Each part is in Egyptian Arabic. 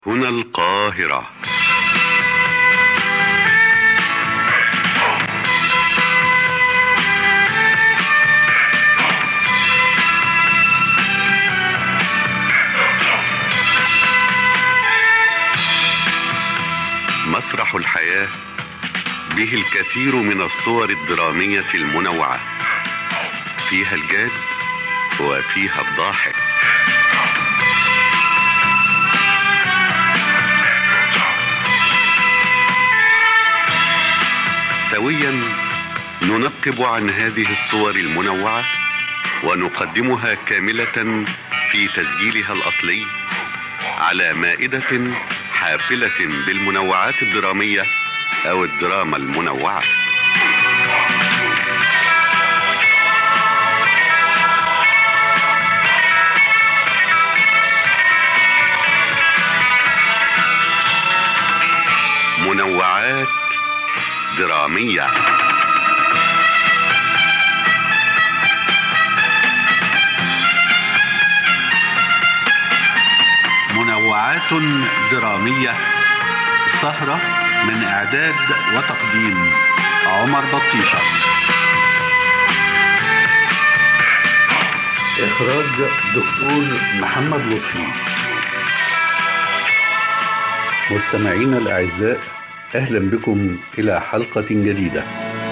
هنا القاهرة مسرح الحياة به الكثير من الصور الدرامية المنوعة فيها الجاد وفيها الضاحك سويا ننقب عن هذه الصور المنوعة ونقدمها كاملة في تسجيلها الأصلي على مائدة حافلة بالمنوعات الدرامية أو الدراما المنوعة منوعات درامية منوعات درامية سهرة من إعداد وتقديم عمر بطيشة إخراج دكتور محمد لطفي مستمعينا الأعزاء أهلا بكم إلى حلقة جديدة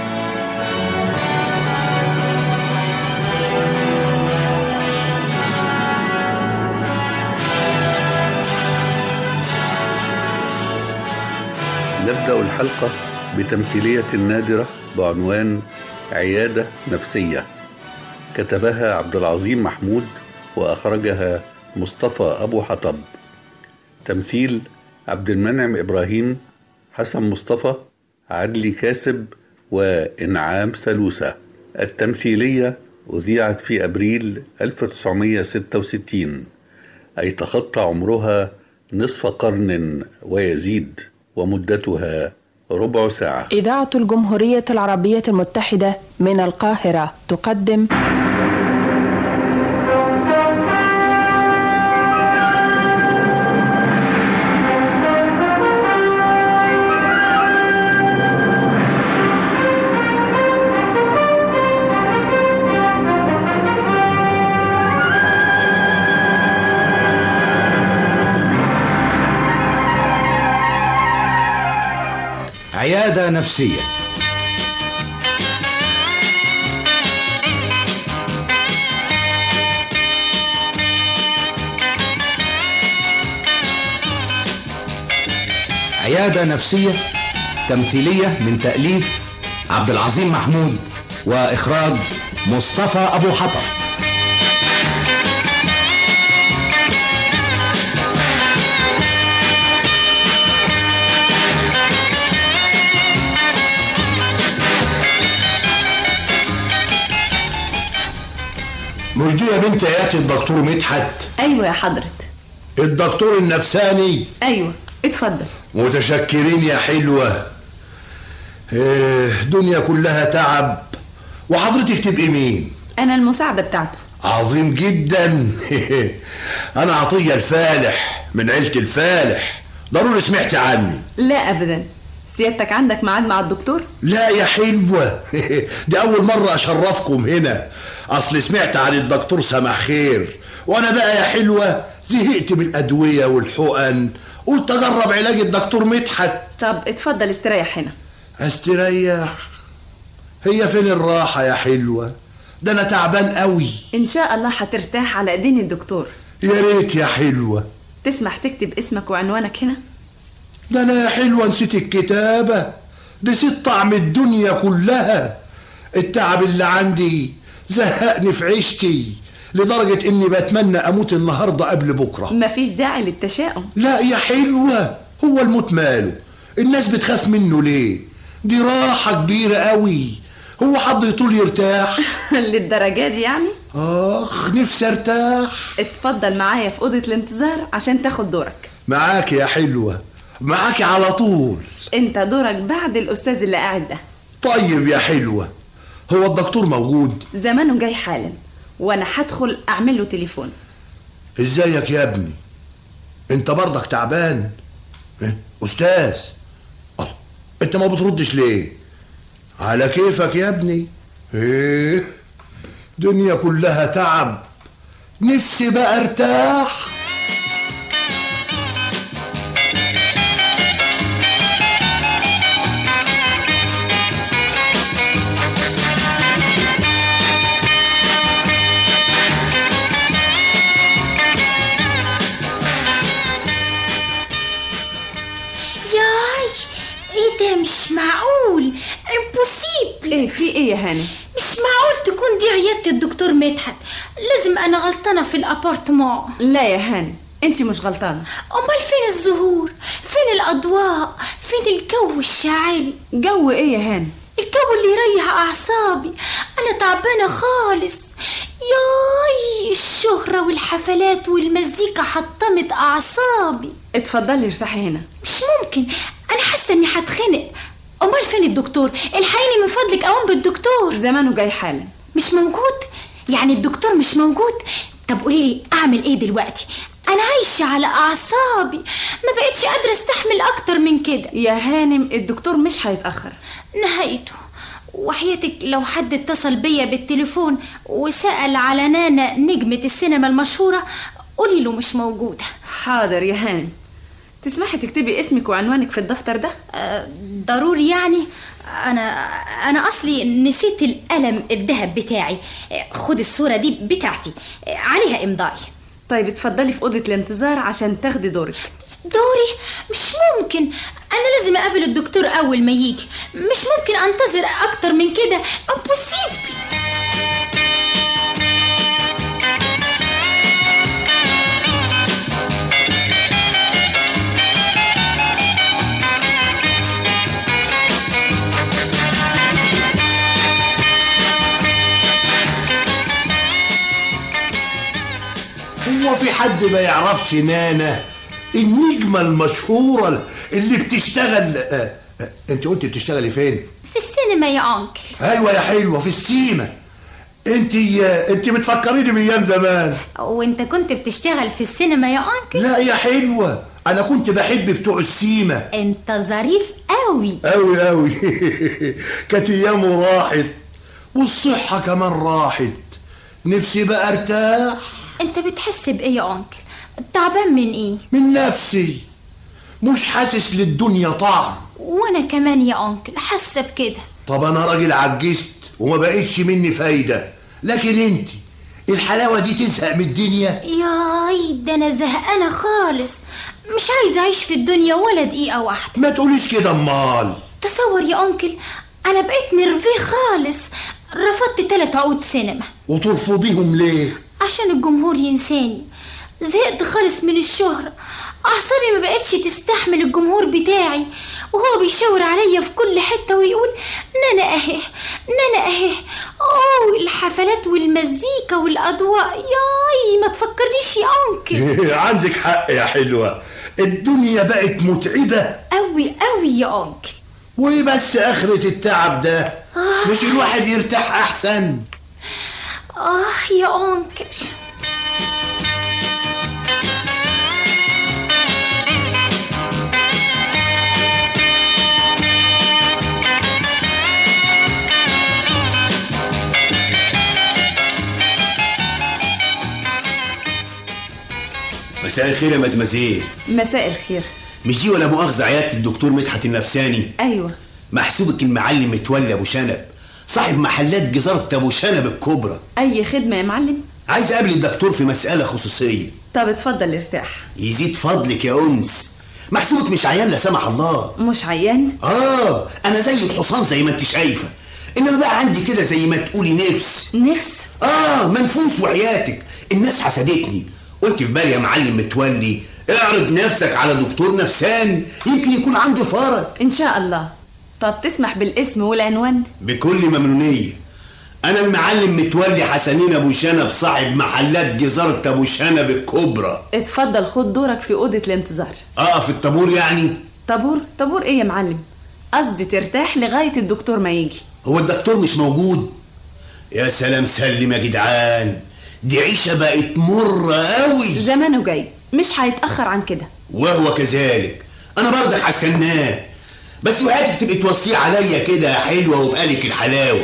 نبدأ الحلقة بتمثيلية نادرة بعنوان عيادة نفسية كتبها عبد العظيم محمود وأخرجها مصطفى أبو حطب تمثيل عبد المنعم إبراهيم حسن مصطفى عدلي كاسب وإنعام سلوسة التمثيلية أذيعت في أبريل 1966 أي تخطى عمرها نصف قرن ويزيد ومدتها ربع ساعة إذاعة الجمهورية العربية المتحدة من القاهرة تقدم عيادة نفسية عيادة نفسية تمثيلية من تأليف عبد العظيم محمود وإخراج مصطفى أبو حطب مش دي يا بنت عيادة الدكتور مدحت ايوه يا حضرة الدكتور النفساني ايوه اتفضل متشكرين يا حلوة إيه دنيا كلها تعب وحضرتك تبقي مين انا المساعدة بتاعته عظيم جدا انا عطية الفالح من عيلة الفالح ضروري سمعت عني لا ابدا سيادتك عندك ميعاد مع الدكتور لا يا حلوة دي أول مرة أشرفكم هنا أصل سمعت عن الدكتور سمح خير وأنا بقى يا حلوة زهقت من الأدوية والحقن قلت أجرب علاج الدكتور مدحت طب اتفضل استريح هنا أستريح هي فين الراحة يا حلوة ده أنا تعبان قوي ان شاء الله هترتاح على ايدين الدكتور يا ريت يا حلوة تسمح تكتب اسمك وعنوانك هنا ده أنا يا حلوة نسيت الكتابة نسيت طعم الدنيا كلها التعب اللي عندي زهقني في عيشتي لدرجة إني بتمنى أموت النهاردة قبل بكرة مفيش داعي للتشاؤم لا يا حلوة هو الموت ماله الناس بتخاف منه ليه دي راحة كبيرة قوي هو حد يطول يرتاح للدرجة دي يعني آخ نفسي ارتاح اتفضل معايا في اوضة الانتظار عشان تاخد دورك معاك يا حلوة معاك على طول انت دورك بعد الاستاذ اللي قاعد ده طيب يا حلوة هو الدكتور موجود زمانه جاي حالا وانا هدخل اعمل له تليفون ازيك يا ابني انت برضك تعبان إيه؟ استاذ الله انت ما بتردش ليه على كيفك يا ابني ايه دنيا كلها تعب نفسي بقى ارتاح ياي ايه ده مش معقول امبوسيبل ايه في ايه يا هانم مش معقول تكون دي عيادة الدكتور مدحت لازم انا غلطانة في الابارتمون لا يا هانم انت مش غلطانه امال فين الزهور فين الاضواء فين الجو الشاعري جو ايه يا هانم الجو اللي يريح اعصابي انا تعبانه خالص ياي الشهرة والحفلات والمزيكا حطمت اعصابي اتفضلي ارتاحي هنا مش ممكن انا حاسه اني هتخنق امال فين الدكتور الحقيني من فضلك اقوم بالدكتور زمانه جاي حالا مش موجود يعني الدكتور مش موجود طب قولي لي اعمل ايه دلوقتي انا عايشه على اعصابي ما بقتش قادره استحمل اكتر من كده يا هانم الدكتور مش هيتاخر نهايته وحياتك لو حد اتصل بيا بالتليفون وسأل على نانا نجمة السينما المشهورة قولي له مش موجودة حاضر يا هانم تسمحي تكتبي اسمك وعنوانك في الدفتر ده أه ضروري يعني انا انا اصلي نسيت القلم الذهب بتاعي أه، خد الصورة دي بتاعتي أه، عليها امضائي طيب اتفضلي في اوضه الانتظار عشان تاخدي دورك دوري مش ممكن انا لازم اقابل الدكتور اول ما يجي مش ممكن انتظر اكتر من كده امبوسيبل هو في حد ما يعرفش نانا النجمة المشهورة اللي بتشتغل آه آه انت قلت بتشتغلي فين؟ في السينما يا انكل ايوه يا حلوة في السيما انت آه انت بتفكريني بايام زمان وانت كنت بتشتغل في السينما يا انكل لا يا حلوة انا كنت بحب بتوع السيما انت ظريف قوي أوي أوي كانت أيامه راحت والصحة كمان راحت نفسي بقى ارتاح انت بتحس بايه يا انكل تعبان من ايه من نفسي مش حاسس للدنيا طعم وانا كمان يا انكل حاسه بكده طب انا راجل عجزت وما بقتش مني فايدة لكن انت الحلاوة دي تزهق من الدنيا ياي ده انا زهقانه خالص مش عايزه اعيش في الدنيا ولا دقيقه واحده ما تقوليش كده امال تصور يا انكل انا بقيت نرفيه خالص رفضت تلات عقود سينما وترفضيهم ليه عشان الجمهور ينساني زهقت خالص من الشهرة أعصابي ما بقتش تستحمل الجمهور بتاعي وهو بيشاور عليا في كل حتة ويقول نانا أهي نانا أهي أوه الحفلات والمزيكا والأضواء ياي ما تفكرنيش يا أنكل عندك حق يا حلوة الدنيا بقت متعبة أوي أوي يا أنكل وايه بس اخرة التعب ده مش الواحد يرتاح احسن آه يا أنكل مساء الخير يا مزمزيه مساء الخير مش دي ولا مؤاخذة عيادة الدكتور مدحت النفساني ايوه محسوبك المعلم متولي ابو شنب صاحب محلات جزارة ابو شنب الكبرى اي خدمه يا معلم عايز اقابل الدكتور في مسألة خصوصية طب اتفضل ارتاح يزيد فضلك يا انس محسوبك مش عيان لا سمح الله مش عيان اه انا زي الحصان زي ما انت شايفة انما بقى عندي كده زي ما تقولي نفس نفس اه منفوس وعياتك الناس حسدتني قلت في بالي يا معلم متولي اعرض نفسك على دكتور نفساني يمكن يكون عنده فرج ان شاء الله طب تسمح بالاسم والعنوان بكل ممنونية أنا المعلم متولي حسنين أبو شنب صاحب محلات جزارة أبو شنب الكبرى اتفضل خد دورك في اوضه الانتظار أقف الطابور يعني طابور طابور ايه يا معلم قصدي ترتاح لغايه الدكتور ما يجي هو الدكتور مش موجود يا سلام سلم يا جدعان دي عيشة بقت مرة قوي زمانه جاي مش هيتأخر عن كده وهو كذلك انا برضك هستناه بس وقتك تبقي توصيه عليا كده يا حلوه وبقالك الحلاوه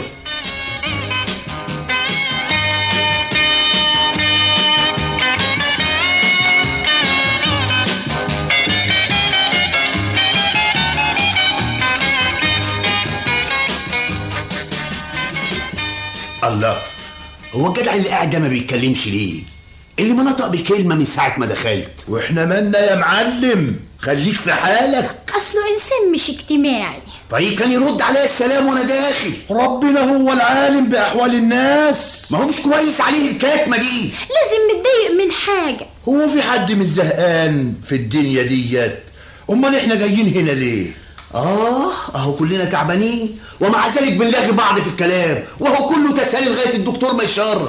الله هو الجدع اللي قاعد ده ما بيتكلمش ليه اللي ما نطق بكلمه من ساعه ما دخلت واحنا مالنا يا معلم خليك في حالك اصله انسان مش اجتماعي طيب كان يرد عليا السلام وانا داخل ربنا هو العالم بأحوال الناس ما هو مش كويس عليه الكاتمه دي لازم متضايق من حاجة هو في حد مش زهقان في الدنيا ديت امال احنا جايين هنا ليه اه اهو كلنا تعبانين ومع ذلك بنلاغي بعض في الكلام وهو كله تسالي لغايه الدكتور ما يشرف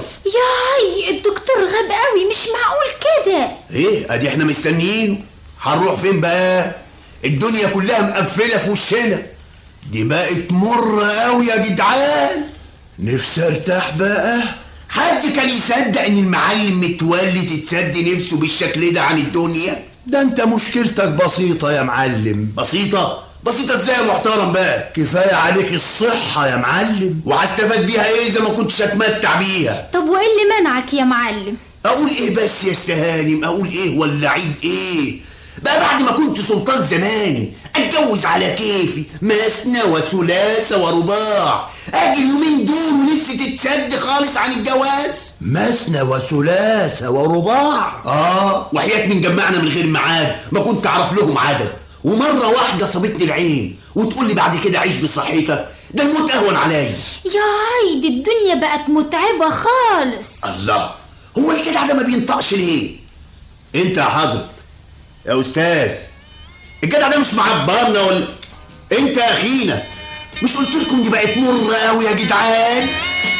ياي الدكتور غاب قوي مش معقول كده ايه ادي احنا مستنيين هنروح فين بقى الدنيا كلها مقفله في وشنا دي بقت مره قوي يا جدعان نفسي ارتاح بقى حد كان يصدق ان المعلم متولي تتسد نفسه بالشكل ده عن الدنيا ده انت مشكلتك بسيطة يا معلم بسيطه بسيطه ازاي يا محترم بقى كفاية عليك الصحة يا معلم وهستفاد بيها ايه اذا ما كنتش اتمتع بيها طب وايه اللي منعك يا معلم اقول ايه بس يا استهانم اقول ايه ولا عيد ايه بقى بعد ما كنت سلطان زماني اتجوز على كيفي مثنى وثلاثة ورباع اجي اليومين دول ونفسي تتسد خالص عن الجواز مثنى وثلاثة ورباع اه وحياة من جمعنا من غير ميعاد ما كنت اعرف لهم عدد ومرة واحدة صابتني العين وتقول لي بعد كده عيش بصحتك ده الموت اهون عليا ياي دي الدنيا بقت متعبة خالص الله هو الجدع ده ما بينطقش ليه انت يا حضرت يا استاذ الجدع ده مش معبرنا ولا انت يا اخينا مش قلت لكم دي بقت مره قوي يا جدعان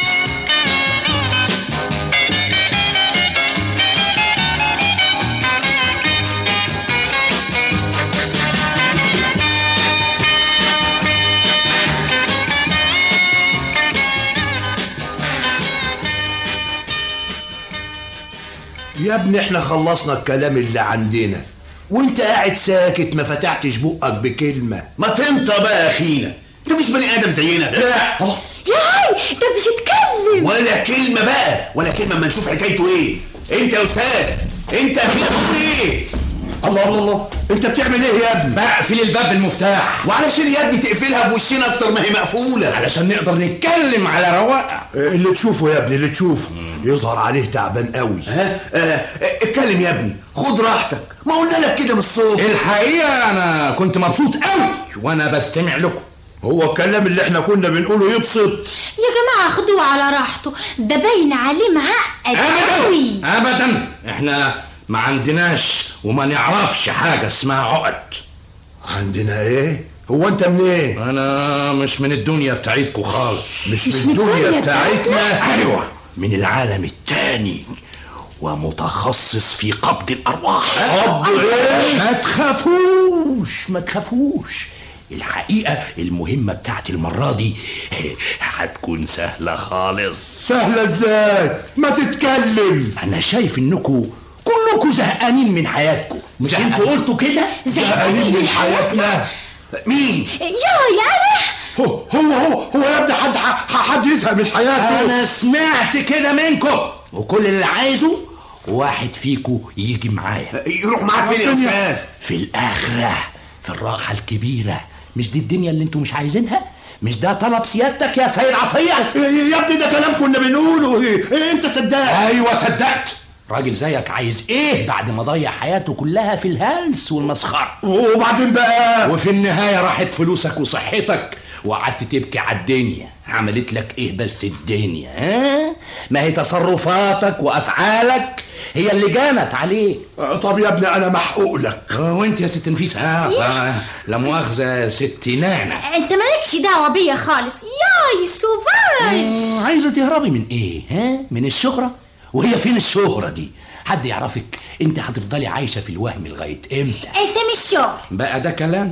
يا ابني احنا خلصنا الكلام اللي عندنا وانت قاعد ساكت ما فتحتش بقك بكلمة ما تنطى بقى يا اخينا انت مش بني ادم زينا لا ياي ده بيتكلم ولا كلمه بقى ولا كلمه اما نشوف حكايته ايه انت يا استاذ انت يا اخينا بتقول ايه الله الله الله انت بتعمل ايه يا ابني بقفل الباب بالمفتاح وعلشان يا ابني تقفلها في وشنا اكتر ما هي مقفوله علشان نقدر نتكلم على رواقه اللي تشوفه يا ابني اللي تشوفه يظهر عليه تعبان قوي ها آه، آه، اتكلم يا ابني خد راحتك ما قلنا لك كده من الصبح الحقيقه انا كنت مبسوط قوي وانا بستمع لكم هو الكلام اللي احنا كنا بنقوله يبسط يا جماعة خدوه على راحته ده باين عليه معقد قوي ابدا ابدا احنا ما عندناش وما نعرفش حاجه اسمها عقد عندنا ايه هو انت منين انا مش من الدنيا بتاعتكم خالص مش, مش من من الدنيا الدنيا بتاعتنا ايوه من العالم التاني ومتخصص في قبض الارواح قبض ايه ما تخافوش ما تخافوش الحقيقة المهمة بتاعت المرة دي هتكون سهلة خالص سهلة ازاي ما تتكلم أنا شايف إنكم كلكم زهقانين من حياتكم مش انتوا قلتوا كده؟ زهقانين من حياتنا مين ياي انا هو هو هو هو يا ابني حد ح- حد يزهق من حياته أنا سمعت كده منكم وكل اللي عايزه واحد فيكم يجي معايا يروح معاك فين يا استاذ في الآخرة في الراحة الكبيرة مش دي الدنيا اللي انتوا مش عايزينها؟ مش ده طلب سيادتك يا سيد عطية؟ يا ابني ده كلام كنا بنقوله إيه؟ إيه انت صدقت ايوه صدقت راجل زيك عايز ايه بعد ما ضيع حياته كلها في الهلس والمسخره وبعدين بقى وفي النهايه راحت فلوسك وصحتك وقعدت تبكي على الدنيا عملت لك ايه بس الدنيا ها ما هي تصرفاتك وافعالك هي اللي جانت عليك طب يا ابني انا محقوق لك وانت يا ست نفيس ها آه لا مؤاخذه يا ست نانا انت مالكش دعوة بيا خالص ياي سوفاج آه، عايزه تهربي من ايه ها من الشهره وهي فين الشهره دي حد يعرفك انت هتفضلي عايشه في الوهم لغايه امتى انت مش شغل بقى ده كلام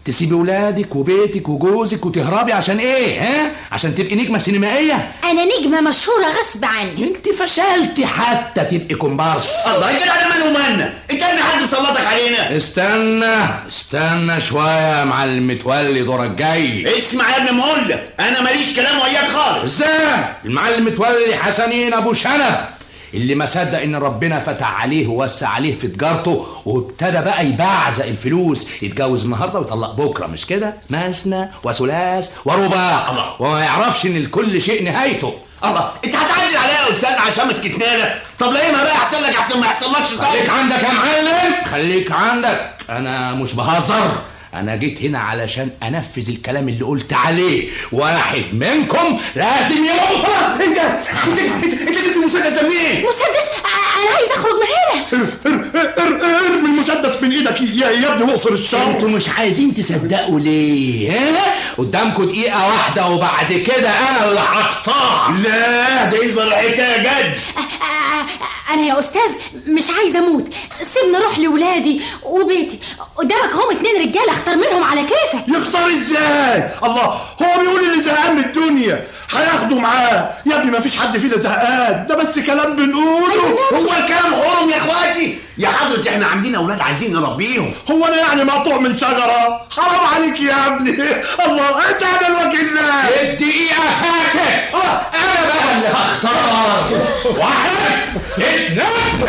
تسيبي ولادك وبيتك وجوزك وتهربي عشان ايه ها عشان تبقي نجمه سينمائيه انا نجمه مشهوره غصب عني انت فشلتي حتى تبقي كومبارس الله يجري على من ومنا انت ابن حد مسلطك علينا استنى استنى شويه يا معلم متولي دورك جاي اسمع يا ابني ما اقول لك انا ماليش كلام وياك خالص ازاي المعلم متولي حسنين ابو شنب اللي ما صدق ان ربنا فتح عليه ووسع عليه في تجارته وابتدى بقى يبعزق الفلوس يتجوز النهارده ويطلق بكره مش كده مثنى وثلاث ورباع الله. وما يعرفش ان لكل شيء نهايته الله انت هتعدل عليا يا استاذ عشان مسكتنا لك طب لا ما بقى يحصل لك احسن ما يحصلكش خليك طيب عندك يا معلم خليك عندك انا مش بهزر انا جيت هنا علشان انفذ الكلام اللي قلت عليه واحد منكم لازم يموت انت انت انت انت جبت المسدس ده منين؟ مسدس ع- انا عايز اخرج من هنا ارمي المسدس من ايدك يا يا ابني واقصر الشر انتوا مش عايزين تصدقوا ليه ها قدامكم دقيقة واحدة وبعد كده انا اللي هقطع لا ده يظهر الحكايه جد ع- ع- انا يا استاذ مش عايزه اموت سيبني اروح لولادي وبيتي قدامك هم اتنين رجاله اختار منهم على كيفك يختار ازاي الله هو بيقول اللي زهقان من الدنيا هياخده معاه يا ابني ما فيش حد فينا زهقان ده بس كلام بنقوله هو الكلام حرم يا اخواتي يا حضرة احنا عندنا اولاد عايزين نربيهم هو انا يعني مقطوع من شجره حرام عليك يا ابني الله انت على الوجه الله الدقيقة فاتت انا بقى اللي هختار واحد اتنين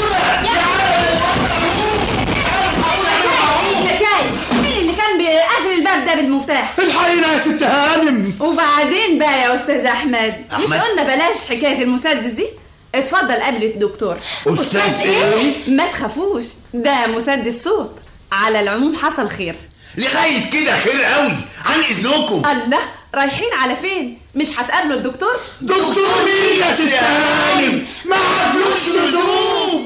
اللي كان مين اللي كان بيقفل الباب ده بالمفتاح الحقيقه يا ست هانم وبعدين بقى يا استاذ احمد, مش أحمد؟ قلنا بلاش حكايه المسدس دي اتفضل قبل الدكتور أستاذ إيه؟ ما تخافوش ده مسدس صوت على العموم حصل خير لغايه كده خير قوي عن اذنكم الله رايحين على فين مش هتقابلوا الدكتور دكتور مين يا ست هانم ما عدلوش لزوم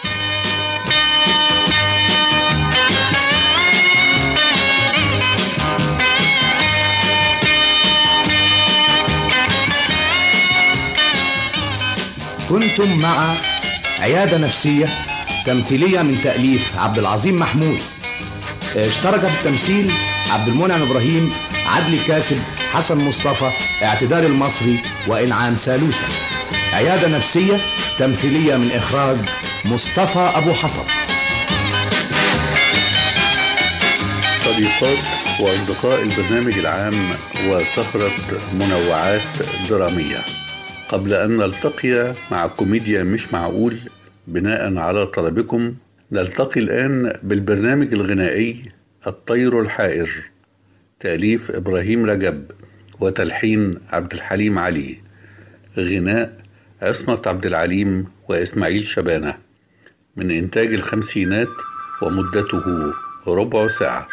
كنتم مع عيادة نفسية تمثيلية من تأليف عبد العظيم محمود اشترك في التمثيل عبد المنعم إبراهيم عدلي كاسب حسن مصطفى اعتدال المصري وإنعام سالوسة عيادة نفسية تمثيلية من إخراج مصطفى أبو حطب صديقات وأصدقاء البرنامج العام وسهرة منوعات درامية قبل أن نلتقي مع كوميديا مش معقول بناء على طلبكم نلتقي الآن بالبرنامج الغنائي الطير الحائر تأليف إبراهيم رجب وتلحين عبد الحليم علي غناء عصمت عبد العليم وإسماعيل شبانة من إنتاج الخمسينات ومدته ربع ساعة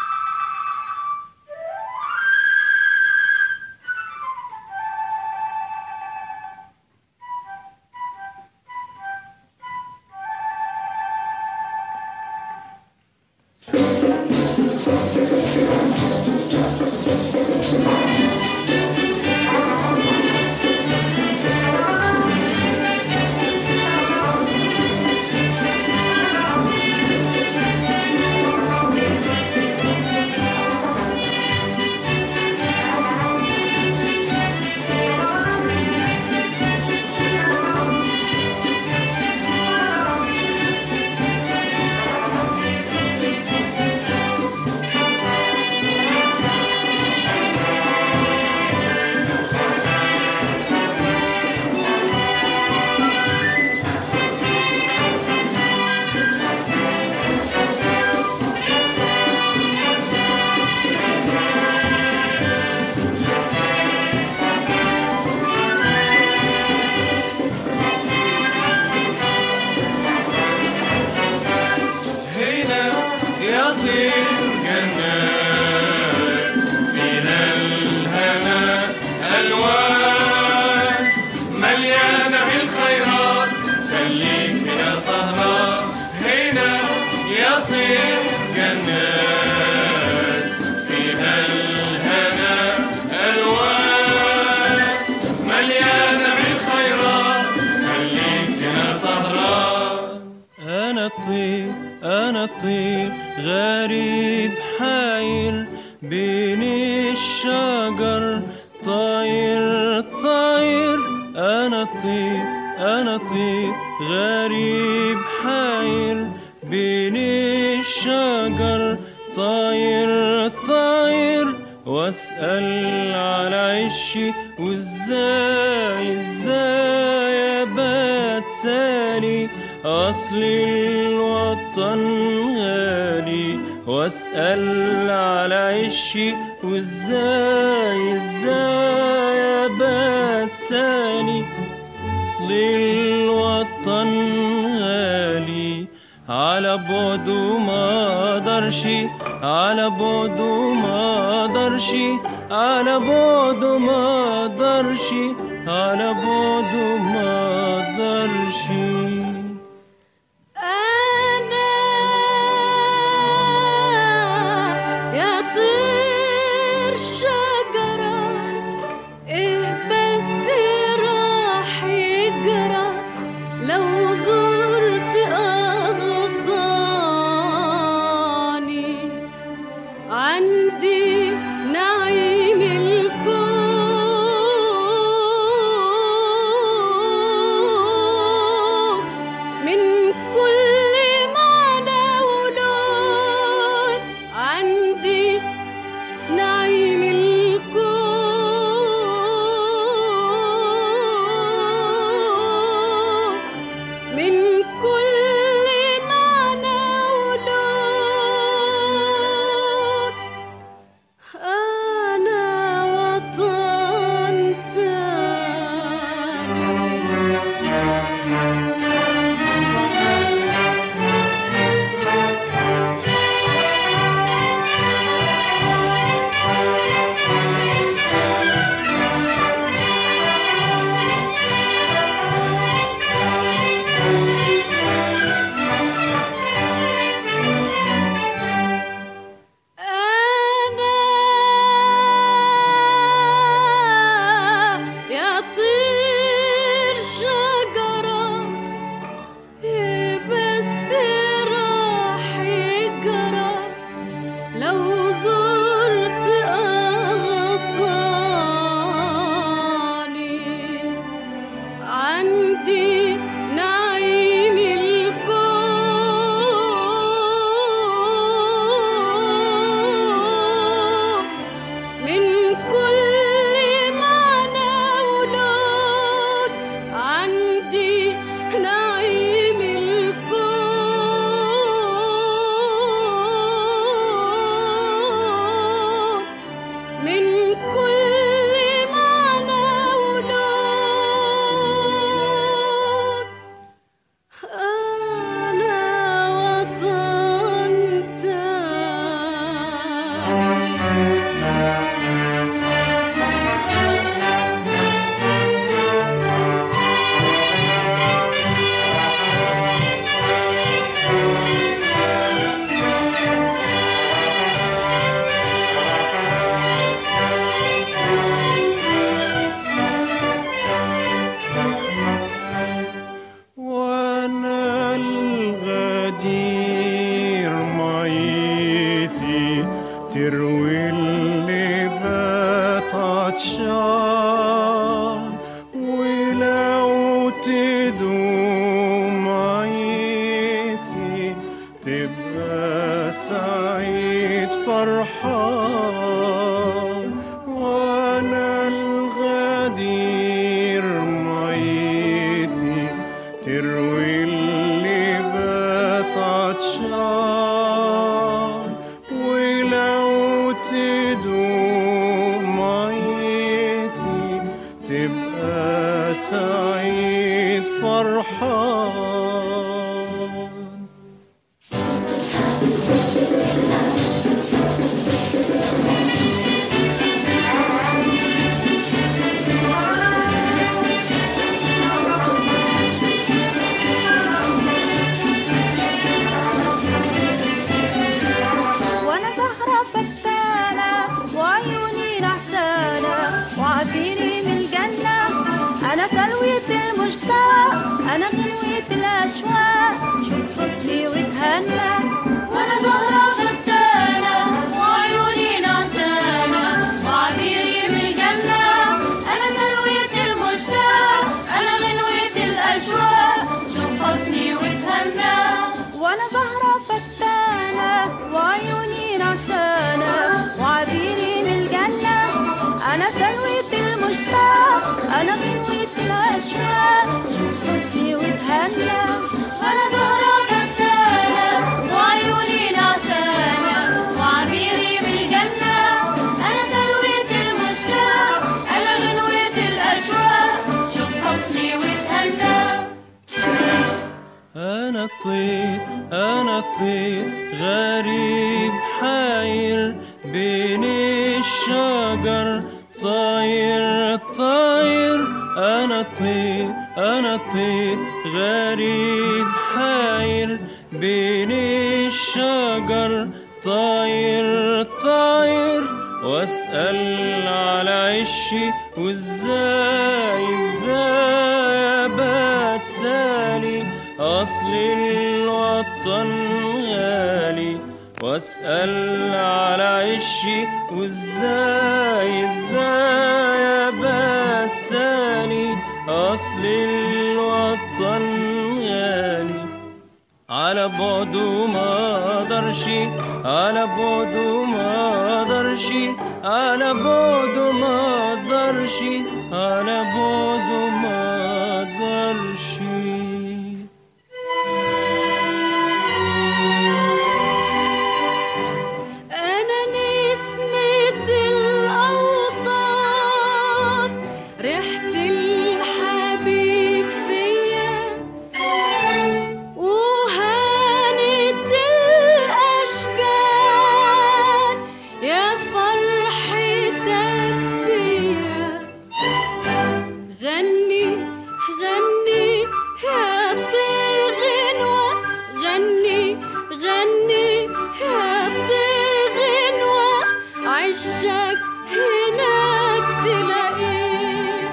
هنا يطير جنات من الهنا ألوان مليانة بالخيرات خليك هنا سهران هنا يطير جنات فيها الهنا ألوان مليانة بالخيرات خليك هنا سهران أنا الطير أنا أنا طير غريب حاير بين الشجر طاير طاير أنا طير أنا طير غريب حاير بين الشجر طاير طاير واسأل على عشي وازاي ازاي ابات سالي اصل الوطن غالي واسأل على عشي وازاي ازاي ابات سالي اصل الوطن غالي على بعده ما اقدرش على بعده ما اقدرش على بعده ما اقدرش على بعده ما اقدرش أنا يا طير شجرة إيه بس راح يجرى لو زرت أغصاني عندي نعيم الكون من كل معنى ولون عندي نعيم الكون من كل معنى ولون أنا وطن أنا يا طير شجرة إيه بس راح يجرى لو زرت أغصاني عندي نعيم الكون من كل معنى ولون عندي نعيم الكون من كل معنى ولون أنا وطن وانا الغدير ميتي تروي اللي بات عطشان ولو تدوم ميتي تبقى سعيد فرحان وانا الغدير ميتي تروي اللي بات عطشان ولو تدوم ميتي تبقى سعيد فرحان وانا زهرة فتانة وعيوني نحسانة وعافيني من الجنة انا سلوية المشتاق انا غنوة الأشواق شوف حسني وتهنى أنا زهرة فتانة وعيوني نعسانة وعبيري بالجنة أنا سلوة المشتاق أنا غنوة الأشواق شوف حسني وتهنى أنا الطير أنا الطير غريب حاير بين الشجر طاير طاير أنا الطير أنا الطير غريب حاير بين الشجر طاير طاير واسأل على عشي وازاي ازاي ابات سالي اصل الوطن غالي واسأل على عشي وازاي ازاي ابات سالي اصل الوطن غالي على بعده ما اقدرش على بعده ما اقدرش على بعده ما اقدرش على بعده ما اقدرش أنا نسمة الأوطان ريحة الحبيب فيا وهانت الأشكال يا فرحتك بيا غني غني يا طير غنوة غني غني يا طير غنوة عشك هناك تلاقيه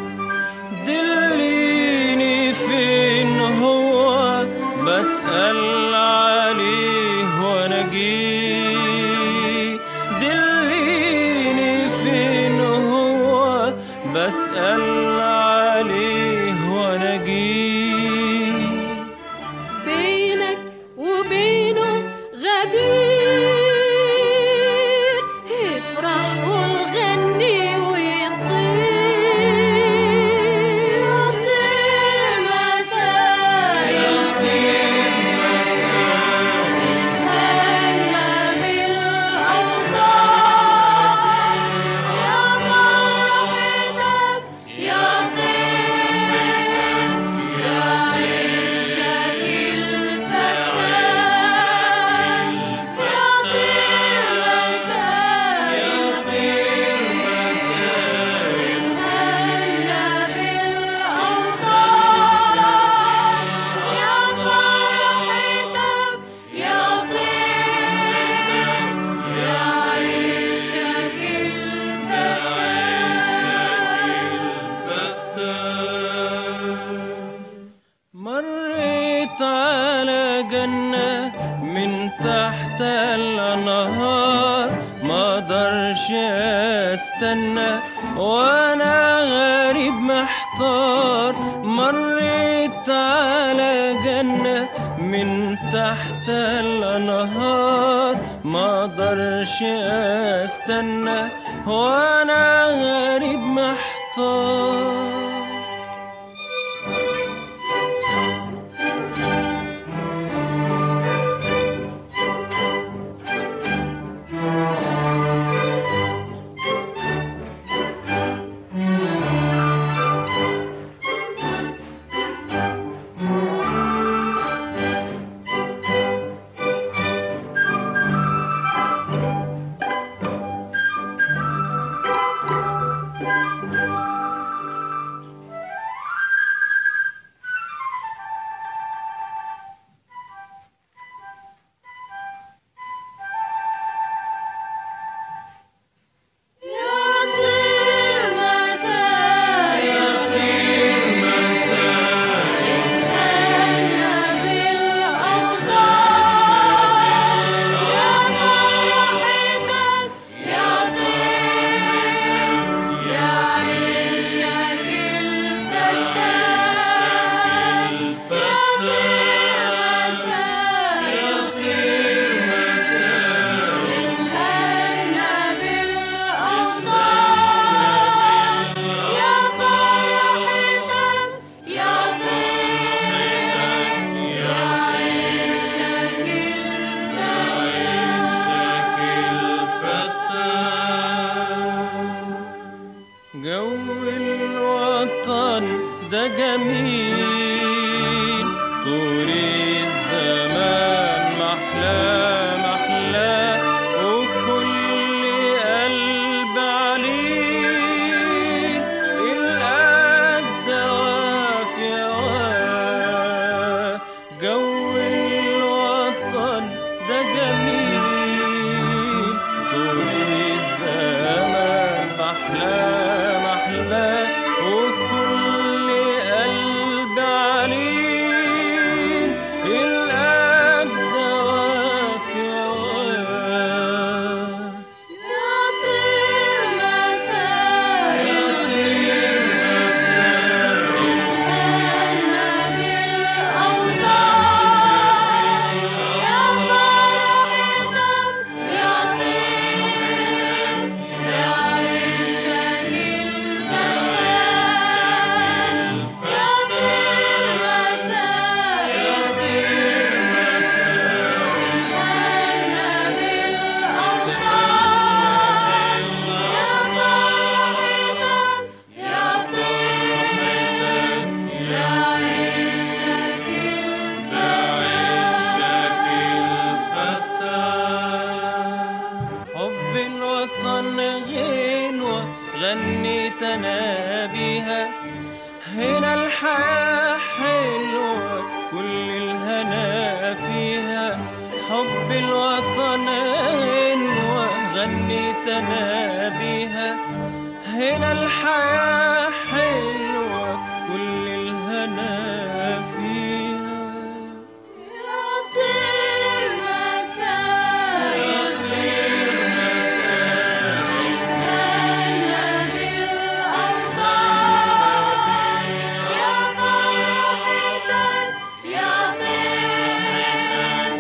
دليني فين هو بسأل عليه وانا جيه دليني فين هو بسأل عليه وانا جيه بينك وبينه غدير افرح وغني ويطير طير مساء يطير اتهنى بالأوطان يا فرحتك يا طير يا عشاق الفتان يا طير مساء يطير مساء اتهنى بالأوطان يا فرحتك يا طير يا عشاق الفتان مريت على جنة من تحت الأنهار ما اقدرش استنى وانا غريب محتار مريت على جنة من تحت الأنهار ما اقدرش استنى وانا غريب محتار ده جميل طول الزمان محلى محلى وكل قلب عليه القد وافي هواه جو الوطن ده جميل طول الزمان محلى محلى وكل قلب عليه القد وافي هواه يا طير مساء يا طير مساء اتهنى بالأوطان يا فرحتك يا طير بعيشك الفتان يا طير مساء يا طير مساء اتهنى بالأوطان يا فرحتك يا طير بعيشك حب الوطن غنوة غنيت أنا بيها هنا الحياة حلوة كل الهنا فيها حب الوطن غنوة غنيت أنا بيها هنا الحياة حلوة كل الهنا فيها يا طير مساء يا طير مساء اتهنى بالأوطان يا فرحتك يا طير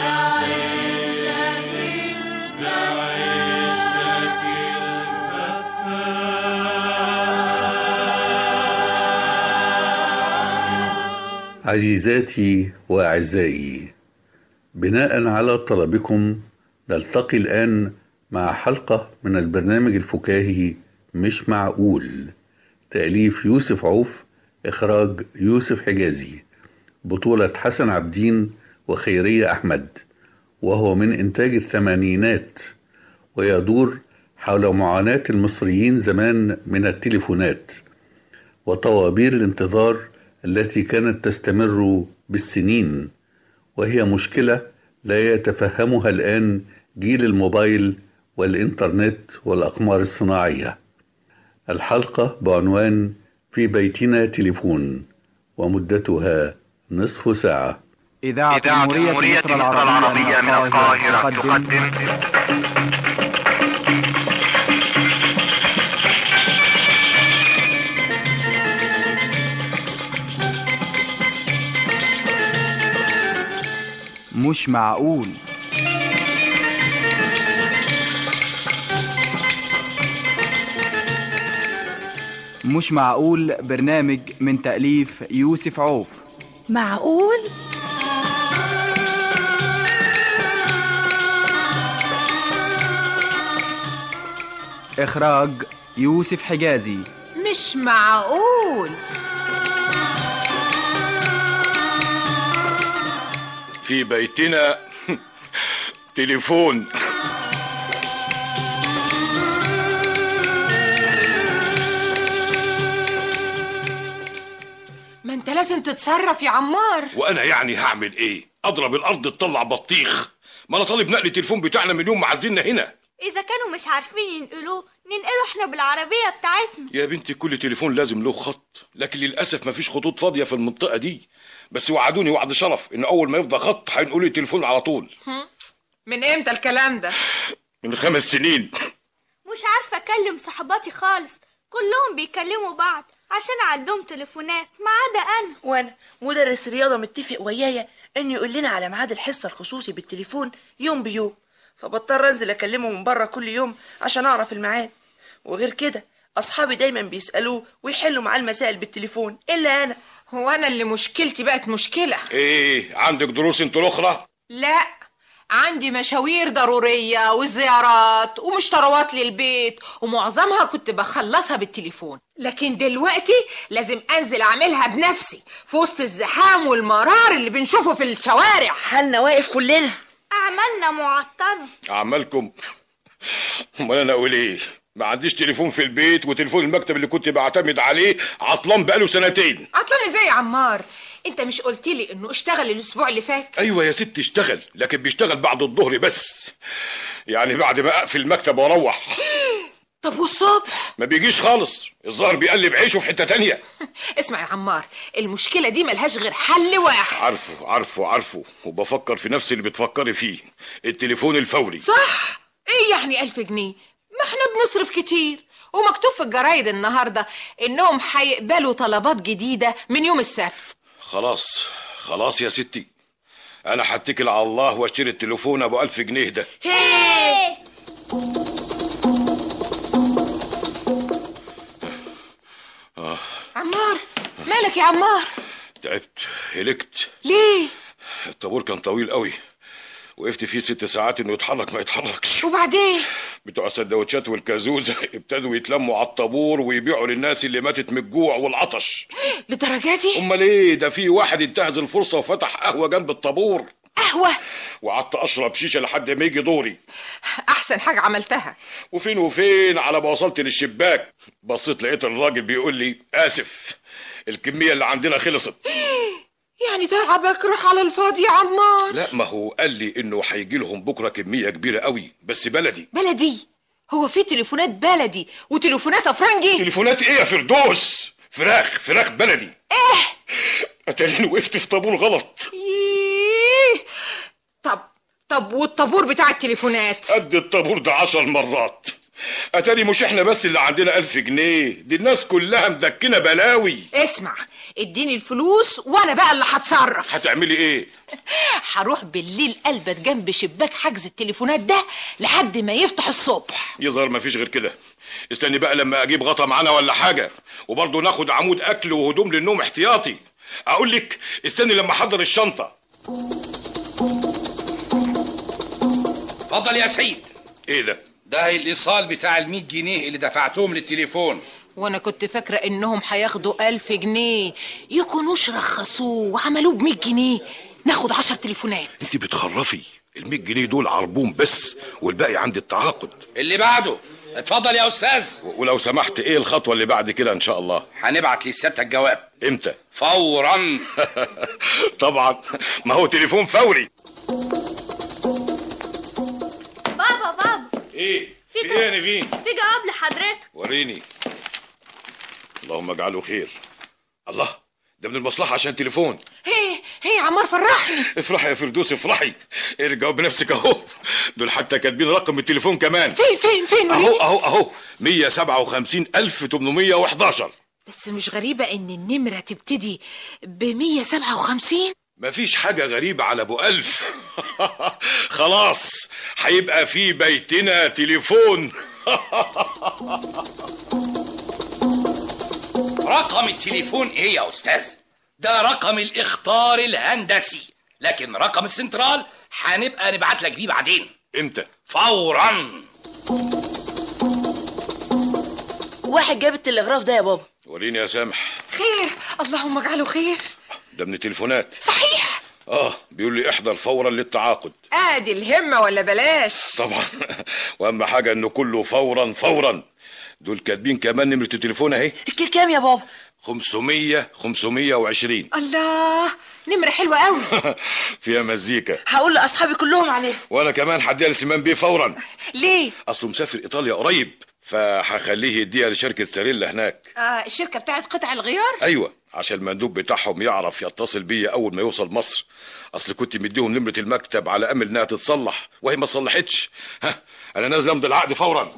بعيشك عزيزاتي واعزائي بناء على طلبكم نلتقي الان مع حلقه من البرنامج الفكاهي مش معقول تاليف يوسف عوف اخراج يوسف حجازي بطوله حسن عبدين وخيريه احمد وهو من انتاج الثمانينات ويدور حول معاناه المصريين زمان من التليفونات وطوابير الانتظار التي كانت تستمر بالسنين وهي مشكله لا يتفهمها الان جيل الموبايل والانترنت والاقمار الصناعيه الحلقه بعنوان في بيتنا تليفون ومدتها نصف ساعه إذاعة جمهورية مصر العربية من القاهرة تقدم مش معقول مش معقول برنامج من تأليف يوسف عوف معقول إخراج يوسف حجازي مش معقول في بيتنا تليفون ما انت لازم تتصرف يا عمار وانا يعني هعمل ايه اضرب الارض تطلع بطيخ ما انا طالب نقل التليفون بتاعنا من يوم ما عزلنا هنا إذا كانوا مش عارفين ينقلوه ننقله احنا بالعربية بتاعتنا يا بنتي كل تليفون لازم له خط لكن للاسف مفيش خطوط فاضيه في المنطقه دي بس وعدوني وعد شرف ان اول ما يفضى خط هينقلوا لي التليفون على طول من امتى الكلام ده من خمس سنين مش عارفة أكلم صحباتي خالص كلهم بيكلموا بعض عشان عندهم تليفونات ما عدا أنا وانا مدرس رياضه متفق ويايا انه يقول لنا على ميعاد الحصه الخصوصي بالتليفون يوم بيوم فبضطر انزل اكلمه من بره كل يوم عشان اعرف الميعاد وغير كده اصحابي دايما بيسالوه ويحلوا معاه المسائل بالتليفون الا انا هو انا اللي مشكلتي بقت مشكله ايه عندك دروس انت الاخرى لا عندي مشاوير ضرورية وزيارات ومشتروات للبيت ومعظمها كنت بخلصها بالتليفون لكن دلوقتي لازم انزل اعملها بنفسي في وسط الزحام والمرار اللي بنشوفه في الشوارع حالنا واقف كلنا أعمالنا معطلة اعمالكم امال انا اقول ايه ما عنديش تليفون في البيت وتليفون المكتب اللي كنت بعتمد عليه عطلان بقاله سنتين عطلان ازاي يا عمار انت مش قلت لي انه اشتغل الاسبوع اللي فات ايوه يا ست اشتغل لكن بيشتغل بعد الظهر بس يعني بعد ما اقفل المكتب واروح طب والصبح ما بيجيش خالص الظاهر بيقلب عيشه في حته تانية اسمع يا عمار المشكلة دي ملهاش غير حل واحد عارفه عارفه عارفه وبفكر في نفس اللي بتفكري فيه التليفون الفوري صح ايه يعني ألف جنيه ما احنا بنصرف كتير ومكتوب في الجرايد النهاردة انهم هيقبلوا طلبات جديدة من يوم السبت خلاص خلاص يا ستي انا هتكل على الله واشتري التليفون ابو ألف جنيه ده هيه آه عمار مالك يا عمار تعبت هلكت ليه الطابور كان طويل قوي وقفت فيه ست ساعات انه يتحرك ما يتحركش وبعدين بتوع السندوتشات والكازوزة ابتدوا يتلموا على الطابور ويبيعوا للناس اللي ماتت من الجوع والعطش للدرجة دي امال ايه ده في واحد انتهز الفرصة وفتح قهوة جنب الطابور قهوة وقعدت اشرب شيشة لحد ما يجي دوري احسن حاجة عملتها وفين وفين على ما وصلت للشباك بصيت لقيت الراجل بيقول لي اسف الكمية اللي عندنا خلصت يعني تعبك راح على الفاضي يا عمار لا ما هو قال لي انه هيجي لهم بكره كميه كبيره قوي بس بلدي بلدي هو في تليفونات بلدي وتليفونات افرنجي تليفونات ايه يا فردوس فراخ فراخ بلدي ايه اتاريني وقفت في طابور غلط إيه؟ طب طب والطابور بتاع التليفونات قد الطابور ده عشر مرات اتاري مش احنا بس اللي عندنا ألف جنيه دي الناس كلها مدكنه بلاوي اسمع اديني الفلوس وانا بقى اللي هتصرف هتعملي ايه هروح بالليل البت جنب شباك حجز التليفونات ده لحد ما يفتح الصبح يظهر مفيش غير كده استني بقى لما اجيب غطا معانا ولا حاجه وبرضه ناخد عمود اكل وهدوم للنوم احتياطي اقول لك استني لما احضر الشنطه اتفضل يا سيد ايه ده ده الايصال بتاع ال 100 جنيه اللي دفعتهم للتليفون وانا كنت فاكرة انهم هياخدوا ألف جنيه يكونوش رخصوه وعملوه بمية جنيه ناخد عشر تليفونات انت بتخرفي ال 100 جنيه دول عربون بس والباقي عند التعاقد اللي بعده اتفضل يا استاذ ولو سمحت ايه الخطوه اللي بعد كده ان شاء الله هنبعت لسيادتك الجواب امتى فورا طبعا ما هو تليفون فوري بابا بابا ايه في في ايه يا نيفين في جواب لحضرتك وريني اللهم اجعله خير الله ده من المصلحه عشان تليفون هي هي يا عمار فرحني افرحي يا فردوس افرحي ارجعوا بنفسك اهو دول حتى كاتبين رقم التليفون كمان فين فين فين اهو وريني. اهو اهو 157811 بس مش غريبة ان النمرة تبتدي ب 157 مفيش حاجة غريبة على ابو ألف خلاص هيبقى في بيتنا تليفون رقم التليفون ايه يا استاذ ده رقم الاخطار الهندسي لكن رقم السنترال هنبقى نبعت لك بيه بعدين امتى فورا واحد جاب التلغراف ده يا بابا وريني يا سامح خير اللهم اجعله خير ده من التليفونات صحيح اه بيقول لي احضر فورا للتعاقد ادي الهمة ولا بلاش طبعا واهم حاجة انه كله فورا فورا دول كاتبين كمان نمرة التليفون اهي كام يا بابا 500 520 الله نمرة حلوة قوي فيها مزيكا هقول لاصحابي كلهم عليه وانا كمان هديها لسيمان بيه فورا ليه اصله مسافر ايطاليا قريب فهخليه يديها لشركة ساريلا هناك آه الشركة بتاعت قطع الغيار ايوه عشان المندوب بتاعهم يعرف يتصل بيا اول ما يوصل مصر اصل كنت مديهم نمرة المكتب على امل انها تتصلح وهي ما اتصلحتش ها انا نازل امضي العقد فورا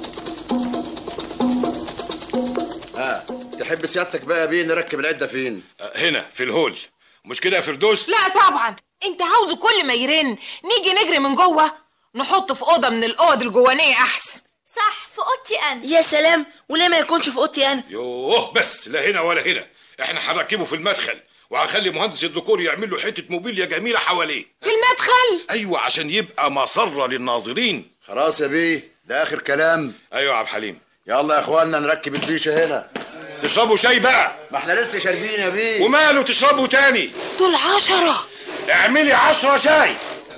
ها تحب سيادتك بقى بيه نركب العده فين هنا في الهول مش كده يا فردوس لا طبعا انت عاوزه كل ما يرن نيجي نجري من جوه نحطه في اوضه من الاوض الجوانيه احسن صح في اوضتي انا يا سلام وليه ما يكونش في اوضتي انا يوه بس لا هنا ولا هنا احنا هنركبه في المدخل وهخلي مهندس الديكور يعمل له حته موبيليا جميله حواليه في المدخل ايوه عشان يبقى مسره للناظرين خلاص يا بيه ده اخر كلام ايوه يا عبد الحليم يلا يا اخوانا نركب الفيشه هنا تشربوا شاي بقى ما احنا لسه شاربين يا بيه وماله تشربوا تاني دول عشرة اعملي عشرة شاي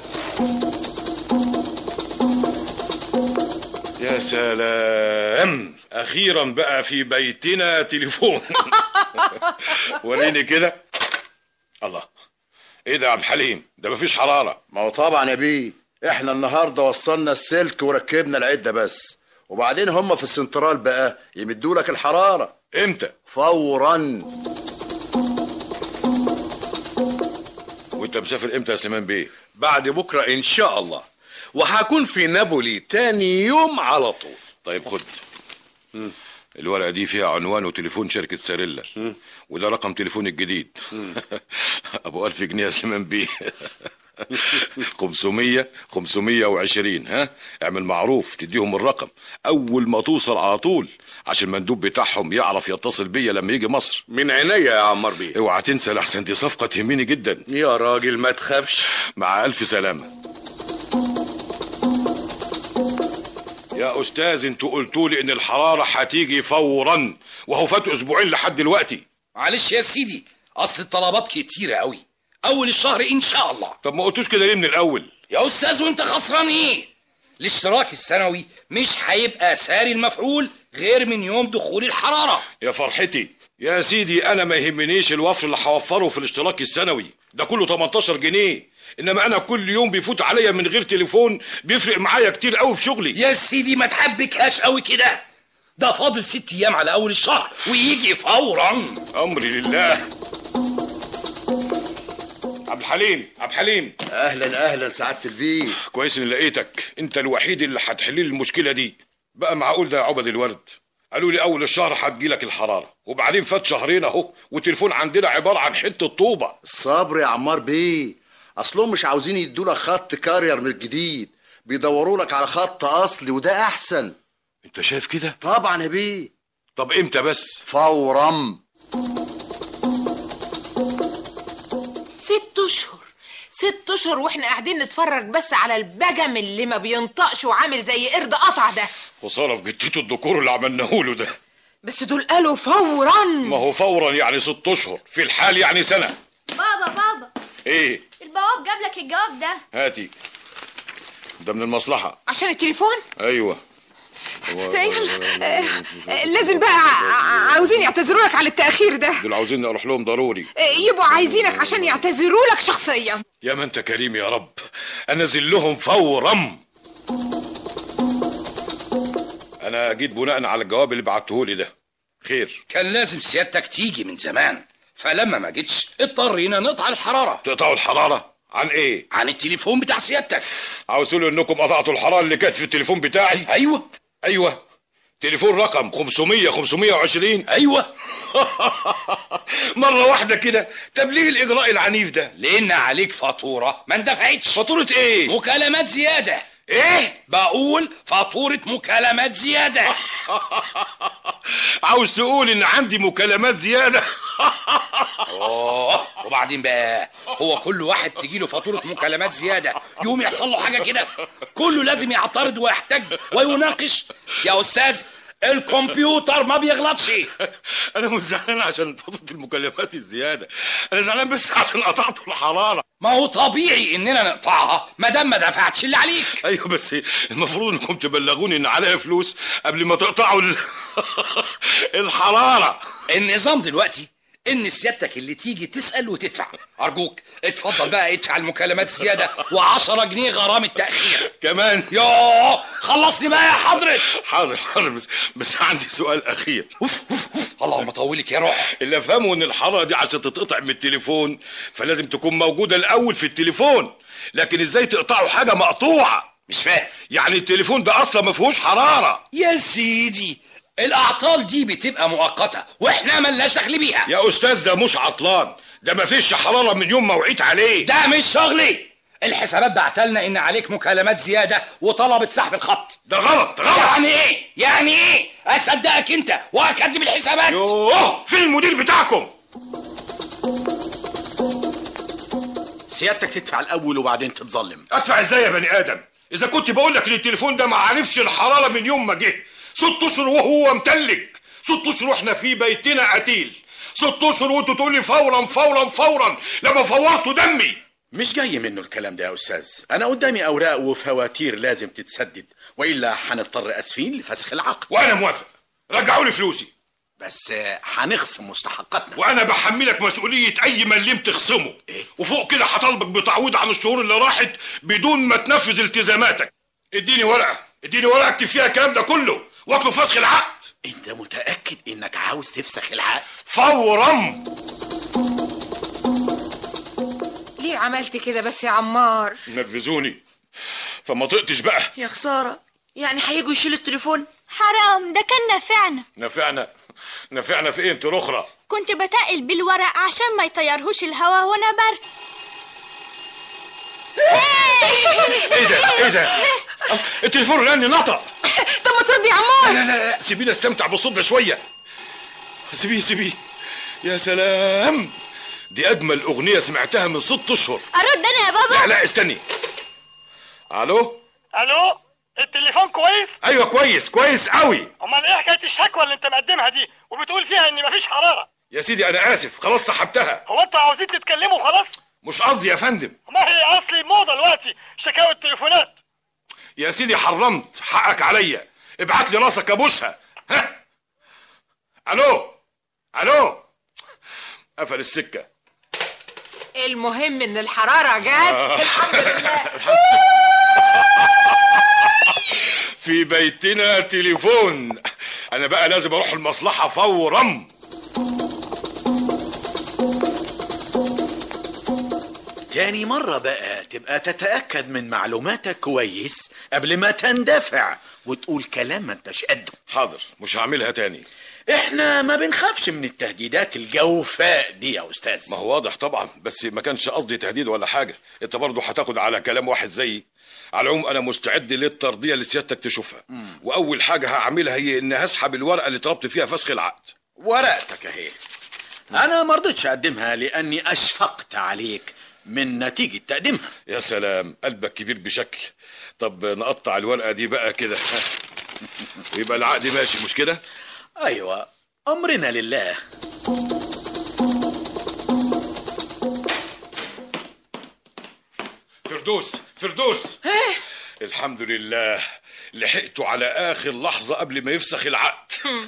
يا سلام اخيرا بقى في بيتنا تليفون وريني كده الله ايه ده يا عبد الحليم ده مفيش حراره ما هو طبعا يا بيه احنا النهارده وصلنا السلك وركبنا العده بس وبعدين هم في السنترال بقى يمدوا لك الحراره امتى فورا وانت مسافر امتى يا سليمان بيه بعد بكرة إن شاء الله وهكون في نابولي تاني يوم على طول طيب خد الورقه دي فيها عنوان وتليفون شركه ساريلا وده رقم تليفون الجديد ابو ألف جنيه يا سليمان بيه 500 520 ها اعمل معروف تديهم الرقم اول ما توصل على طول عشان المندوب بتاعهم يعرف يتصل بيا لما يجي مصر من عينيا يا عمار بيه اوعى تنسى لحسن دي صفقه تهمني جدا يا راجل ما تخافش مع الف سلامه يا استاذ انتوا قلتوا لي ان الحراره هتيجي فورا وهو فاتوا اسبوعين لحد دلوقتي معلش يا سيدي اصل الطلبات كتيره قوي اول الشهر ان شاء الله طب ما قلتوش كده ليه من الاول يا استاذ وانت خسران ايه الاشتراك السنوي مش هيبقى ساري المفعول غير من يوم دخول الحراره يا فرحتي يا سيدي انا ما يهمنيش الوفر اللي هوفره في الاشتراك السنوي ده كله 18 جنيه انما انا كل يوم بيفوت عليا من غير تليفون بيفرق معايا كتير قوي في شغلي يا سيدي ما تحبكهاش قوي كده ده فاضل ست ايام على اول الشهر ويجي فورا امري لله عبد الحليم عبد الحليم اهلا اهلا سعاده البيه كويس اني لقيتك انت الوحيد اللي هتحل لي المشكله دي بقى معقول ده يا عبد الورد قالوا لي اول الشهر هتجيلك الحراره وبعدين فات شهرين اهو والتليفون عندنا عباره عن حته طوبه الصبر يا عمار بيه اصلهم مش عاوزين يدوا لك خط كارير من الجديد بيدوروا لك على خط اصلي وده احسن انت شايف كده طبعا يا بيه طب امتى بس فورا ست اشهر ست اشهر واحنا قاعدين نتفرج بس على البجم اللي ما بينطقش وعامل زي قرد قطع ده خساره في جتته الديكور اللي عملناه له ده بس دول قالوا فورا ما هو فورا يعني ست اشهر في الحال يعني سنه بابا بابا ايه البواب جاب لك الجواب ده هاتي ده من المصلحه عشان التليفون ايوه يلا آه، آه، لازم بقى ع- عاوزين يعتذروا لك على التاخير ده دول عاوزين اروح لهم ضروري آه، يبقوا عايزينك عشان يعتذروا لك شخصيا يا ما انت كريم يا رب انزل لهم فورا انا جيت بناء على الجواب اللي بعته لي ده خير كان لازم سيادتك تيجي من زمان فلما ما جيتش اضطرينا نقطع الحراره تقطعوا الحراره عن ايه عن التليفون بتاع سيادتك عاوز تقولوا انكم قطعتوا الحراره اللي كانت في التليفون بتاعي ايوه ايوه تليفون رقم 500 520 ايوه مره واحده كده طب ليه الاجراء العنيف ده لان عليك فاتوره ما اندفعتش فاتوره ايه مكالمات زياده ايه بقول فاتوره مكالمات زياده عاوز تقول ان عندي مكالمات زياده اوه وبعدين بقى هو كل واحد تجيله فاتوره مكالمات زياده يقوم يحصل له حاجه كده كله لازم يعترض ويحتج ويناقش يا استاذ الكمبيوتر ما بيغلطش انا مش زعلان عشان فاتوره المكالمات الزياده انا زعلان بس عشان قطعت الحراره ما هو طبيعي اننا نقطعها ما دام ما دفعتش اللي عليك ايوه بس المفروض انكم تبلغوني ان عليا فلوس قبل ما تقطعوا ال... الحراره النظام دلوقتي ان سيادتك اللي تيجي تسال وتدفع ارجوك اتفضل بقى ادفع المكالمات زياده و10 جنيه غرامه تاخير كمان يوه خلصني بقى يا حضرة حاضر حاضر بس بس عندي سؤال اخير اوف اوف اوف اللهم طولك يا روح اللي افهمه ان الحراره دي عشان تتقطع من التليفون فلازم تكون موجوده الاول في التليفون لكن ازاي تقطعوا حاجه مقطوعه مش فاهم يعني التليفون ده اصلا ما فيهوش حراره يا سيدي الاعطال دي بتبقى مؤقته واحنا ملناش دخل بيها يا استاذ ده مش عطلان ده ما فيش حراره من يوم ما وعيت عليه ده مش شغلي الحسابات بعتلنا ان عليك مكالمات زياده وطلبت سحب الخط ده غلط غلط يعني ايه يعني ايه اصدقك انت واكدب الحسابات يوه فين المدير بتاعكم سيادتك تدفع الاول وبعدين تتظلم ادفع ازاي يا بني ادم اذا كنت بقول لك ان التليفون ده ما عرفش الحراره من يوم ما جه ست اشهر وهو متلج ست اشهر واحنا في بيتنا قتيل ست اشهر وانتوا تقول لي فورا فورا فورا لما فورتوا دمي مش جاي منه الكلام ده يا استاذ انا قدامي اوراق وفواتير لازم تتسدد والا هنضطر اسفين لفسخ العقد وانا موافق رجعوا لي فلوسي بس آه، هنخصم مستحقاتنا وانا بحملك مسؤوليه اي مليم تخصمه إيه؟ وفوق كده هطالبك بتعويض عن الشهور اللي راحت بدون ما تنفذ التزاماتك اديني ورقه اديني ورقه اكتب فيها الكلام ده كله واطلب فسخ العقد انت متاكد انك عاوز تفسخ العقد فورا ليه عملت كده بس يا عمار نرفزوني فما طقتش بقى يا خساره يعني هيجوا يشيلوا التليفون حرام ده كان نافعنا نفعنا نفعنا في ايه انت الاخرى كنت بتقل بالورق عشان ما يطيرهوش الهوا وانا برسم ايه ده ايه ده التليفون رن نطق طب ما ترد يا عمار لا لا لا سيبيني استمتع بالصوت ده شويه سيبيه سيبيه يا سلام دي اجمل اغنيه سمعتها من ست اشهر ارد انا يا بابا لا لا استني الو الو التليفون كويس ايوه كويس كويس قوي امال ايه حكايه الشكوى اللي انت مقدمها دي وبتقول فيها ان مفيش حراره يا سيدي انا اسف خلاص سحبتها هو انتوا عاوزين تتكلموا خلاص مش قصدي يا فندم ما هي اصلي موضه دلوقتي شكاوى التليفونات يا سيدي حرمت حقك عليا ابعت لي راسك ابوسها ها الو الو قفل السكه المهم ان الحراره جت الحمد لله في بيتنا تليفون انا بقى لازم اروح المصلحه فورا تاني مرة بقى تبقى تتأكد من معلوماتك كويس قبل ما تندفع وتقول كلام ما انتش قده حاضر مش هعملها تاني احنا ما بنخافش من التهديدات الجوفاء دي يا استاذ ما هو واضح طبعا بس ما كانش قصدي تهديد ولا حاجه انت برضه هتاخد على كلام واحد زيي على العموم انا مستعد للترضيه اللي سيادتك تشوفها واول حاجه هعملها هي ان هسحب الورقه اللي طلبت فيها فسخ العقد ورقتك اهي انا ما رضيتش اقدمها لاني اشفقت عليك من نتيجة تقديمها يا سلام قلبك كبير بشكل طب نقطع الورقه دي بقى كده ويبقى العقد ماشي مش كده ايوه امرنا لله فردوس فردوس الحمد لله لحقته على اخر لحظه قبل ما يفسخ العقد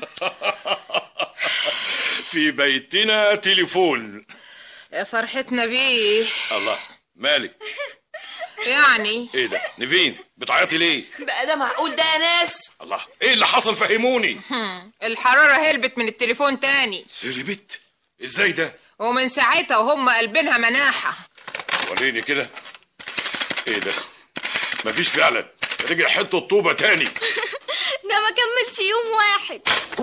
في بيتنا تليفون يا فرحتنا بيه الله مالك يعني ايه ده نيفين بتعيطي ليه بقى ده معقول ده يا ناس الله ايه اللي حصل فهموني هم، الحراره هربت من التليفون تاني هربت ازاي ده ومن ساعتها وهم قلبينها مناحه وريني كده ايه ده مفيش فعلا رجع حته الطوبه تاني ده ما كملش يوم واحد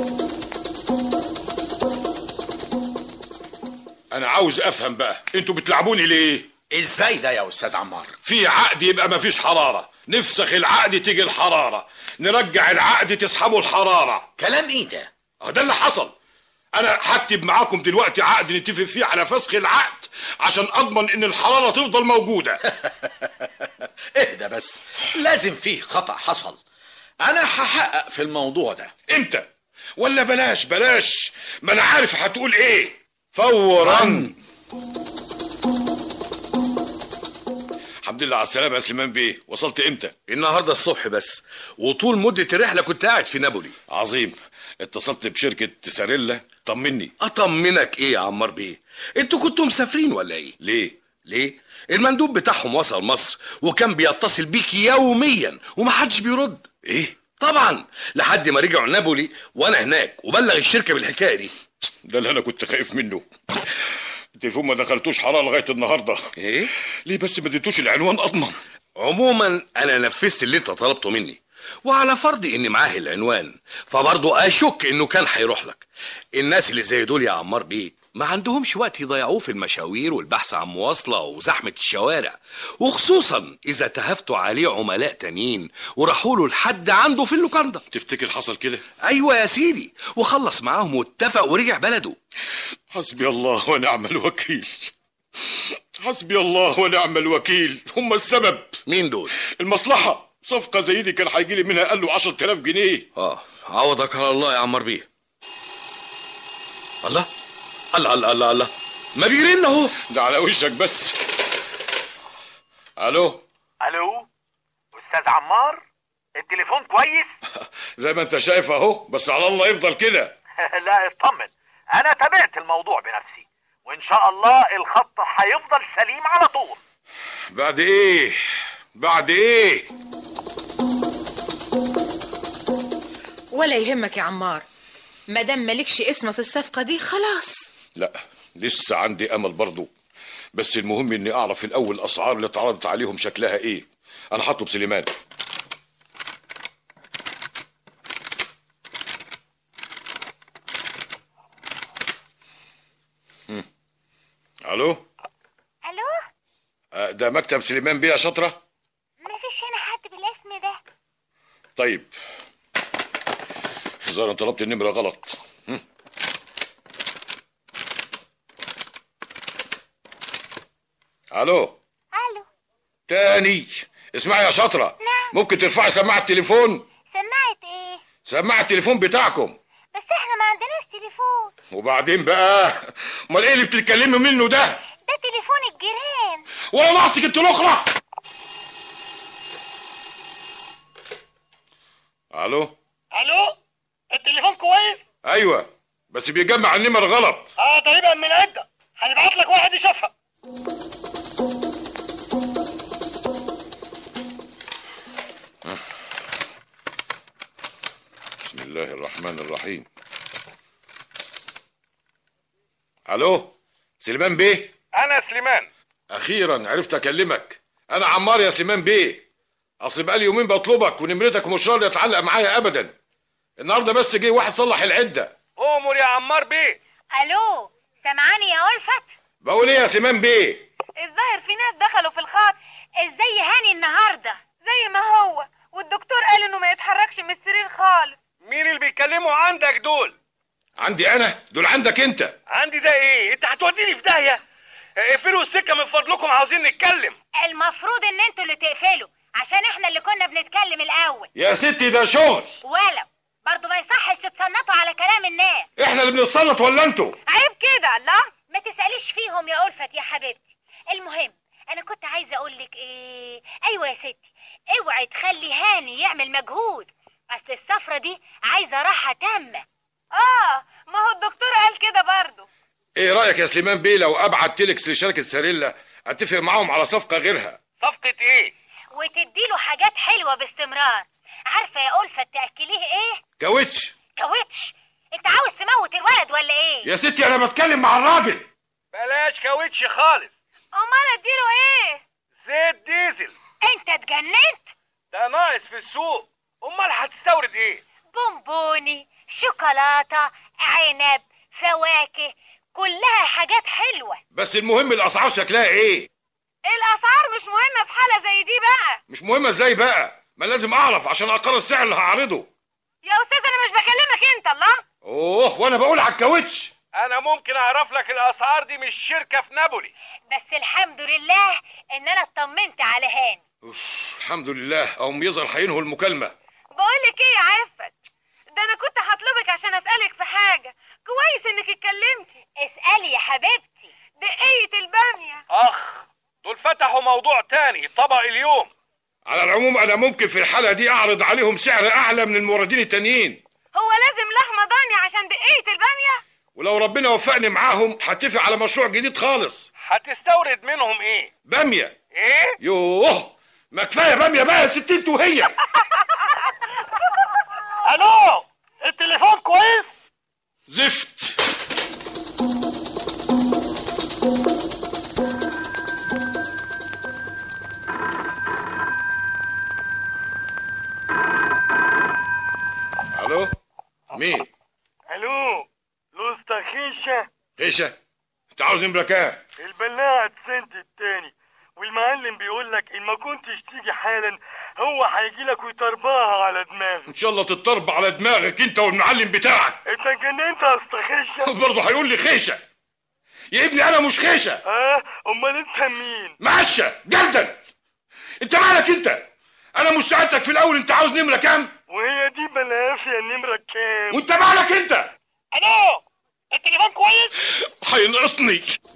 انا عاوز افهم بقى انتوا بتلعبوني ليه ازاي ده يا استاذ عمار في عقد يبقى مفيش حراره نفسخ العقد تيجي الحراره نرجع العقد تسحبوا الحراره كلام ايه ده اه ده اللي حصل انا هكتب معاكم دلوقتي عقد نتفق فيه على فسخ العقد عشان اضمن ان الحراره تفضل موجوده اهدى بس لازم فيه خطأ حصل انا هحقق في الموضوع ده امتى ولا بلاش بلاش ما انا عارف هتقول ايه فورا الحمد لله على السلامه يا سليمان بيه وصلت امتى النهارده الصبح بس وطول مدة الرحلة كنت قاعد في نابولي عظيم اتصلت بشركه ساريلا طمني اطمنك ايه يا عمار بيه انتوا كنتوا مسافرين ولا ايه ليه ليه المندوب بتاعهم وصل مصر وكان بيتصل بيك يوميا ومحدش بيرد ايه طبعا لحد ما رجعوا نابولي وانا هناك وبلغ الشركه بالحكايه دي ده اللي انا كنت خايف منه التليفون ما دخلتوش حراره لغايه النهارده ايه ليه بس ما اديتوش العنوان اضمن عموما انا نفذت اللي انت طلبته مني وعلى فرض ان معاه العنوان فبرضه اشك انه كان هيروح لك الناس اللي زي دول يا عمار بيه ما عندهمش وقت يضيعوه في المشاوير والبحث عن مواصلة وزحمة الشوارع وخصوصا إذا تهفتوا عليه عملاء تانيين وراحوا له لحد عنده في اللوكاندا تفتكر حصل كده أيوة يا سيدي وخلص معاهم واتفق ورجع بلده حسبي الله ونعم الوكيل حسبي الله ونعم الوكيل هم السبب مين دول المصلحة صفقة زي دي كان هيجي لي منها قال له 10000 جنيه اه عوضك على الله يا عمار بيه الله الله الله الله الله ما بيرن اهو ده على وشك بس الو الو استاذ عمار التليفون كويس زي ما انت شايف اهو بس على الله يفضل كده لا اطمن انا تابعت الموضوع بنفسي وان شاء الله الخط هيفضل سليم على طول بعد ايه بعد ايه ولا يهمك يا عمار مادام مالكش اسم في الصفقة دي خلاص لا لسه عندي امل برضو بس المهم اني اعرف الاول الاسعار اللي اتعرضت عليهم شكلها ايه انا هطلب سليمان مم. الو الو آه، ده مكتب سليمان بيه يا شاطره مفيش هنا حد بالاسم ده طيب ظاهر انا طلبت النمره غلط هم. الو الو تاني اسمعي يا شاطره ممكن ترفعي سماعه التليفون سماعة ايه سماعه التليفون بتاعكم بس احنا ما عندناش تليفون وبعدين بقى امال ايه اللي بتتكلمي منه ده ده تليفون الجيران ولا ناقصك انت الاخرى الو الو التليفون كويس ايوه بس بيجمع النمر غلط اه تقريبا من عده هنبعت لك واحد يشوفها بسم الله الرحمن الرحيم الو سليمان بيه انا سليمان اخيرا عرفت اكلمك انا عمار يا سليمان بيه اصل بقالي يومين بطلبك ونمرتك مش راضيه تعلق معايا ابدا النهارده بس جه واحد صلح العده امر يا عمار بيه الو سامعاني يا ألفت بقول ايه يا سليمان بيه الظاهر في ناس دخلوا في الخط ازاي هاني النهارده زي ما هو والدكتور قال انه ما يتحركش من السرير خالص مين اللي بيتكلموا عندك دول عندي انا دول عندك انت عندي ده ايه انت هتوديني في داهيه اقفلوا السكه من فضلكم عاوزين نتكلم المفروض ان انتوا اللي تقفلوا عشان احنا اللي كنا بنتكلم الاول يا ستي ده شغل ولو برضو ما يصحش تتصنطوا على كلام الناس احنا اللي بنتصنط ولا انتوا عيب كده الله ما تسأليش فيهم يا ألفت يا حبيبتي المهم انا كنت عايزه اقول لك ايه ايوه يا ستي اوعي تخلي هاني يعمل مجهود اصل السفره دي عايزه راحه تامه اه ما هو الدكتور قال كده برضه ايه رايك يا سليمان بيه لو ابعت تيلكس لشركه ساريلا اتفق معاهم على صفقه غيرها صفقه ايه وتديله حاجات حلوه باستمرار عارفه يا ألفت تاكليه ايه كاوتش كاوتش انت عاوز تموت الولد ولا ايه يا ستي انا بتكلم مع الراجل بلاش كاوتش خالص امال اديله ايه زيت ديزل انت اتجننت ده ناقص في السوق امال هتستورد ايه بونبوني شوكولاته عنب فواكه كلها حاجات حلوه بس المهم الاسعار شكلها ايه الاسعار مش مهمه في حاله زي دي بقى مش مهمه ازاي بقى ما لازم اعرف عشان اقرر السعر اللي هعرضه يا استاذ انا مش بكلمك انت الله اوه وانا بقول على الكاوتش انا ممكن اعرف لك الاسعار دي من الشركه في نابولي بس الحمد لله ان انا اطمنت على هاني الحمد لله اهم يظهر هينهوا المكالمه بقول لك ايه يا عفت ده انا كنت هطلبك عشان اسالك في حاجه كويس انك اتكلمتي اسالي يا حبيبتي دقية الباميه اخ دول فتحوا موضوع تاني طبق اليوم على العموم انا ممكن في الحاله دي اعرض عليهم سعر اعلى من الموردين التانيين هو لازم لحمه ضاني عشان دقية الباميه ولو ربنا وفقني معاهم هتفق على مشروع جديد خالص هتستورد منهم ايه باميه ايه يوه ما كفايه باميه بقى يا ست انت وهي الو التليفون كويس زفت الو مين الو لوستا خيشه خيشه انت عاوز نمره كام البلاعة سنت التاني والمعلم بيقول لك ان ما كنتش تيجي حالا هو هيجي لك ويطرباها على دماغك ان شاء الله تضطرب على دماغك انت والمعلم بتاعك انت اتجننت يا اسطى خيشه برضه هيقول لي خيشه يا ابني انا مش خيشه اه امال انت مين معشة جلدا انت مالك انت انا مش سألتك في الاول انت عاوز نمره كام وهي دي بلافيا النمرة كام وانت مالك انت الو التليفون كويس هينقصني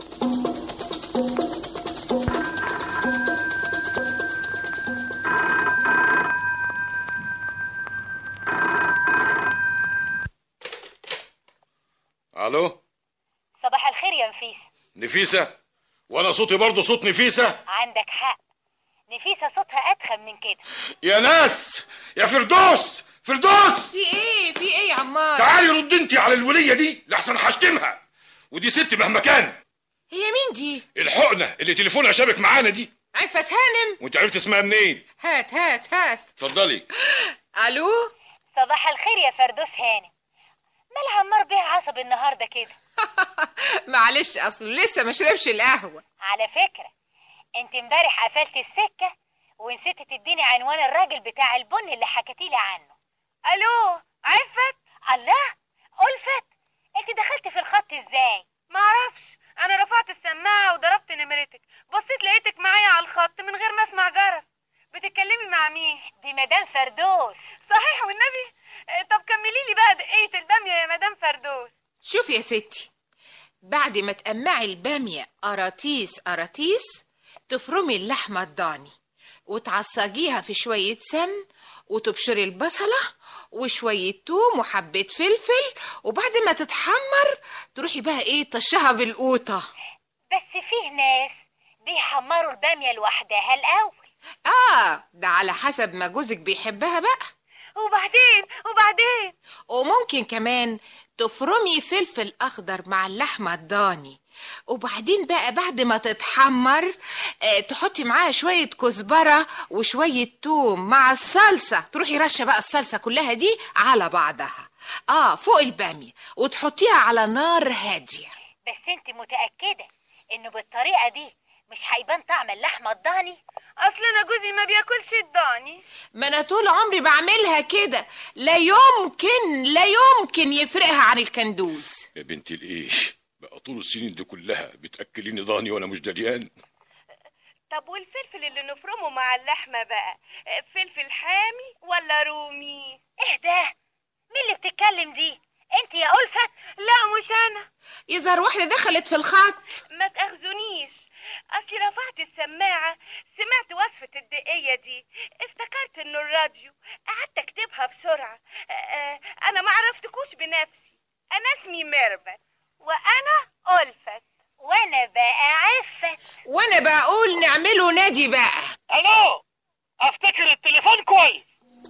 الو صباح الخير يا نفيسة نفيسه وانا صوتي برضه صوت نفيسه عندك حق نفيسة صوتها أتخن من كده يا ناس يا فردوس فردوس في ايه في ايه يا عمار تعالي رد انت على الوليه دي لحسن هشتمها ودي ست مهما كان هي مين دي الحقنه اللي تليفونها شابك معانا دي عفت هانم وانت عرفت اسمها منين هات هات هات اتفضلي الو صباح الخير يا فردوس هانم مال عمار بيه عصب النهاردة كده معلش اصله لسه ما شربش القهوه على فكرة انت امبارح قفلت السكة ونسيت تديني عنوان الراجل بتاع البن اللي حكيتيلي عنه الو عفت الله ألفت انت دخلت في الخط ازاي معرفش انا رفعت السماعة وضربت نمرتك بصيت لقيتك معايا على الخط من غير ما اسمع جرس بتتكلمي مع مين دي مدام فردوس صحيح والنبي آه، طب كملي لي بقى دقيقة البامية يا مدام فردوس شوف يا ستي بعد ما تقمعي البامية قراطيس قراطيس تفرمي اللحمة الضاني وتعصجيها في شوية سمن وتبشري البصلة وشوية توم وحبة فلفل وبعد ما تتحمر تروحي بقى ايه طشها بالقوطة بس فيه ناس بيحمروا البامية لوحدها الأول اه ده على حسب ما جوزك بيحبها بقى وبعدين وبعدين وممكن كمان تفرمي فلفل اخضر مع اللحمه الضاني وبعدين بقى بعد ما تتحمر آه، تحطي معاها شويه كزبره وشويه توم مع الصلصه تروحي رشه بقى الصلصه كلها دي على بعضها اه فوق الباميه وتحطيها على نار هاديه بس انت متأكدة انه بالطريقة دي مش هيبان طعم اللحمة الضاني اصل انا جوزي ما بياكلش الضاني ما انا طول عمري بعملها كده لا يمكن لا يمكن يفرقها عن الكندوز يا بنتي الايش بقى طول السنين دي كلها بتاكليني ضاني وانا مش دريان طب والفلفل اللي نفرمه مع اللحمة بقى آه، فلفل حامي ولا رومي ايه ده مين اللي بتتكلم دي انت يا ألفت لا مش انا يظهر واحده دخلت في الخط ما تاخذونيش اصلي رفعت السماعة سمعت وصفة الدقية دي افتكرت انه الراديو قعدت اكتبها بسرعة آه، آه، انا ما عرفتكوش بنفسي انا اسمي ميرفت وانا ألفت وانا بقى عفت وانا بقول نعمله نادي بقى الو افتكر التليفون كويس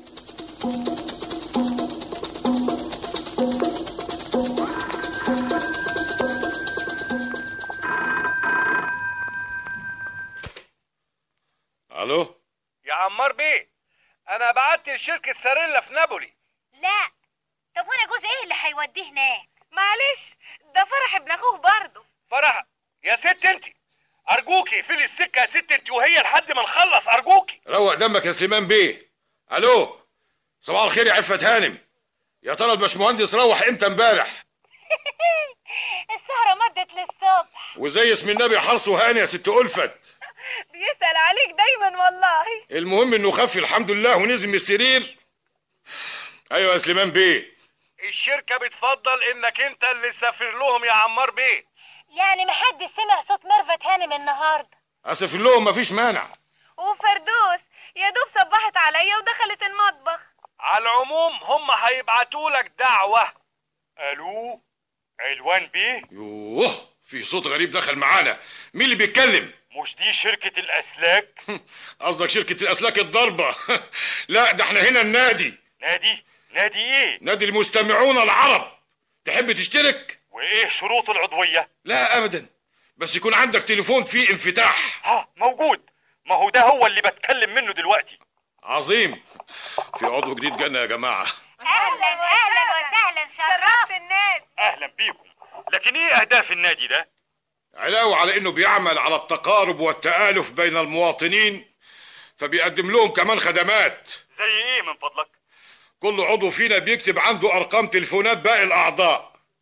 الو يا عمار بيه انا بعت لشركة ساريلا في نابولي لا طب وانا جوز ايه اللي هيوديه هناك معلش ده فرح ابن اخوه برضه فرح يا ست انت ارجوكي اقفلي السكة يا ست انت وهي لحد ما نخلص ارجوكي روق دمك يا سليمان بيه الو صباح الخير يا عفت هانم يا ترى الباشمهندس روح امتى امبارح السهرة مدت للصبح وزي اسم النبي حرص وهاني يا ست ألفت بيسأل عليك دايما والله المهم انه خف الحمد لله ونزل من السرير ايوه يا سليمان بيه الشركة بتفضل انك انت اللي تسافر لهم يا عمار بيه يعني محدش سمع صوت ميرفت هانم النهارده اسف لهم مفيش مانع وفردوس يا دوب صبحت عليا ودخلت المطبخ على العموم هم هيبعتوا لك دعوة الو علوان بيه يوه في صوت غريب دخل معانا مين اللي بيتكلم مش دي شركة الاسلاك قصدك شركة الأسلاك الضربة لا ده احنا هنا النادي نادي نادي ايه نادي المستمعون العرب تحب تشترك وايه شروط العضوية لا أبدا بس يكون عندك تليفون فيه انفتاح ها موجود ما هو ده هو اللي بتكلم منه دلوقتي عظيم في عضو جديد جانا يا جماعة اهلا اهلا وسهلا شرفت النادي اهلا بيكم لكن ايه اهداف النادي ده علاوة على انه بيعمل على التقارب والتآلف بين المواطنين فبيقدم لهم كمان خدمات زي ايه من فضلك كل عضو فينا بيكتب عنده ارقام تليفونات باقي الاعضاء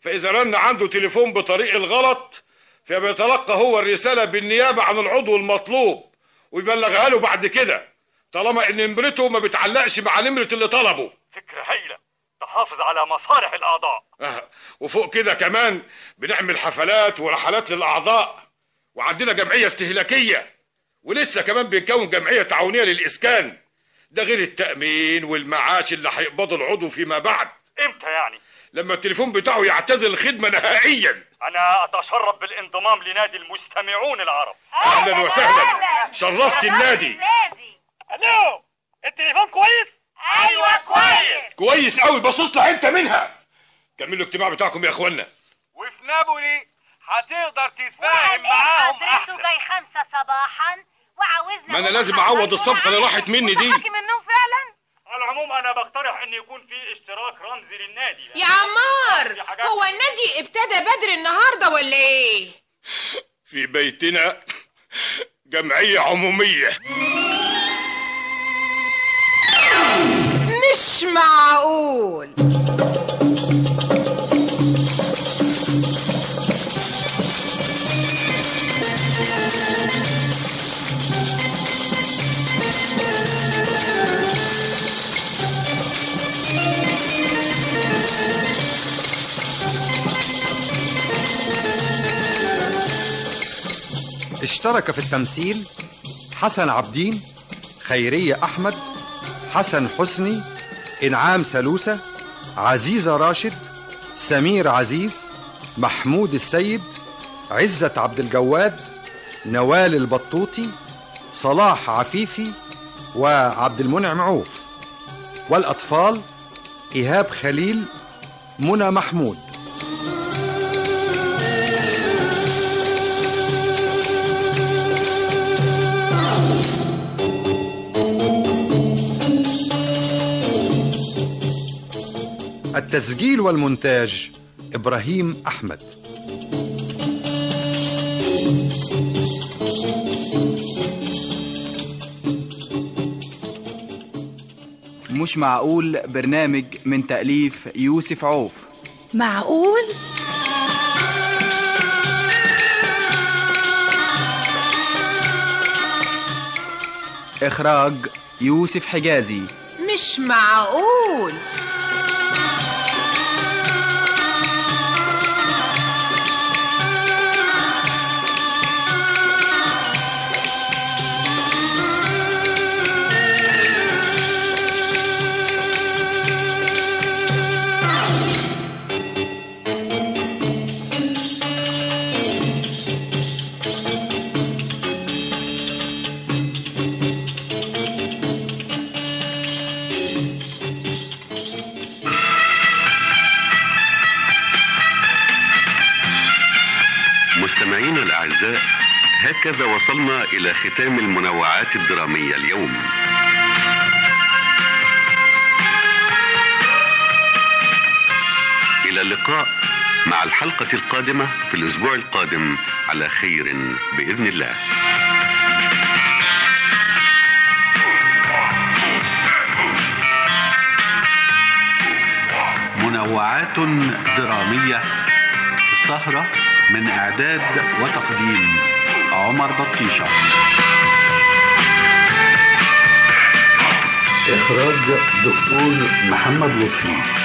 فإذا رن عنده تليفون بطريق الغلط فبيتلقى هو الرسالة بالنيابة عن العضو المطلوب ويبلغها له بعد كده طالما ان نمرته ما بتعلقش مع نمرة اللي طلبه فكرة هايلة تحافظ على مصالح الأعضاء آه، وفوق كده كمان بنعمل حفلات ورحلات للأعضاء وعندنا جمعية استهلاكية ولسه كمان بنكون جمعية تعاونية للإسكان ده غير التأمين والمعاش اللي هيقبضه العضو فيما بعد امتى يعني لما التليفون بتاعه يعتزل الخدمة نهائيا أنا أتشرف بالانضمام لنادي المستمعون العرب أهلا وسهلا شرفت النادي الو التليفون كويس ايوه كويس كويس قوي بس اطلع انت منها كملوا الاجتماع بتاعكم يا اخوانا وفي نابولي هتقدر تتفاهم معاهم حضرته أحسن جاي خمسة صباحا وعاوزنا ما انا لازم اعوض الصفقة اللي راحت مني دي صحاكي من النوم فعلا على العموم أنا بقترح إن يكون في اشتراك رمزي للنادي يا عمار هو النادي ابتدى بدري النهارده ولا ايه في بيتنا جمعية عمومية مش معقول اشترك في التمثيل حسن عبدين خيرية أحمد حسن حسني إنعام سلوسة عزيزة راشد سمير عزيز محمود السيد عزة عبد الجواد نوال البطوطي صلاح عفيفي وعبد المنعم عوف والأطفال إيهاب خليل منى محمود التسجيل والمونتاج إبراهيم أحمد مش معقول برنامج من تأليف يوسف عوف معقول إخراج يوسف حجازي مش معقول مستمعينا الأعزاء هكذا وصلنا إلى ختام المنوعات الدرامية اليوم إلى اللقاء مع الحلقة القادمة في الأسبوع القادم على خير بإذن الله منوعات درامية السهرة من إعداد وتقديم عمر بطيشة إخراج دكتور محمد لطفي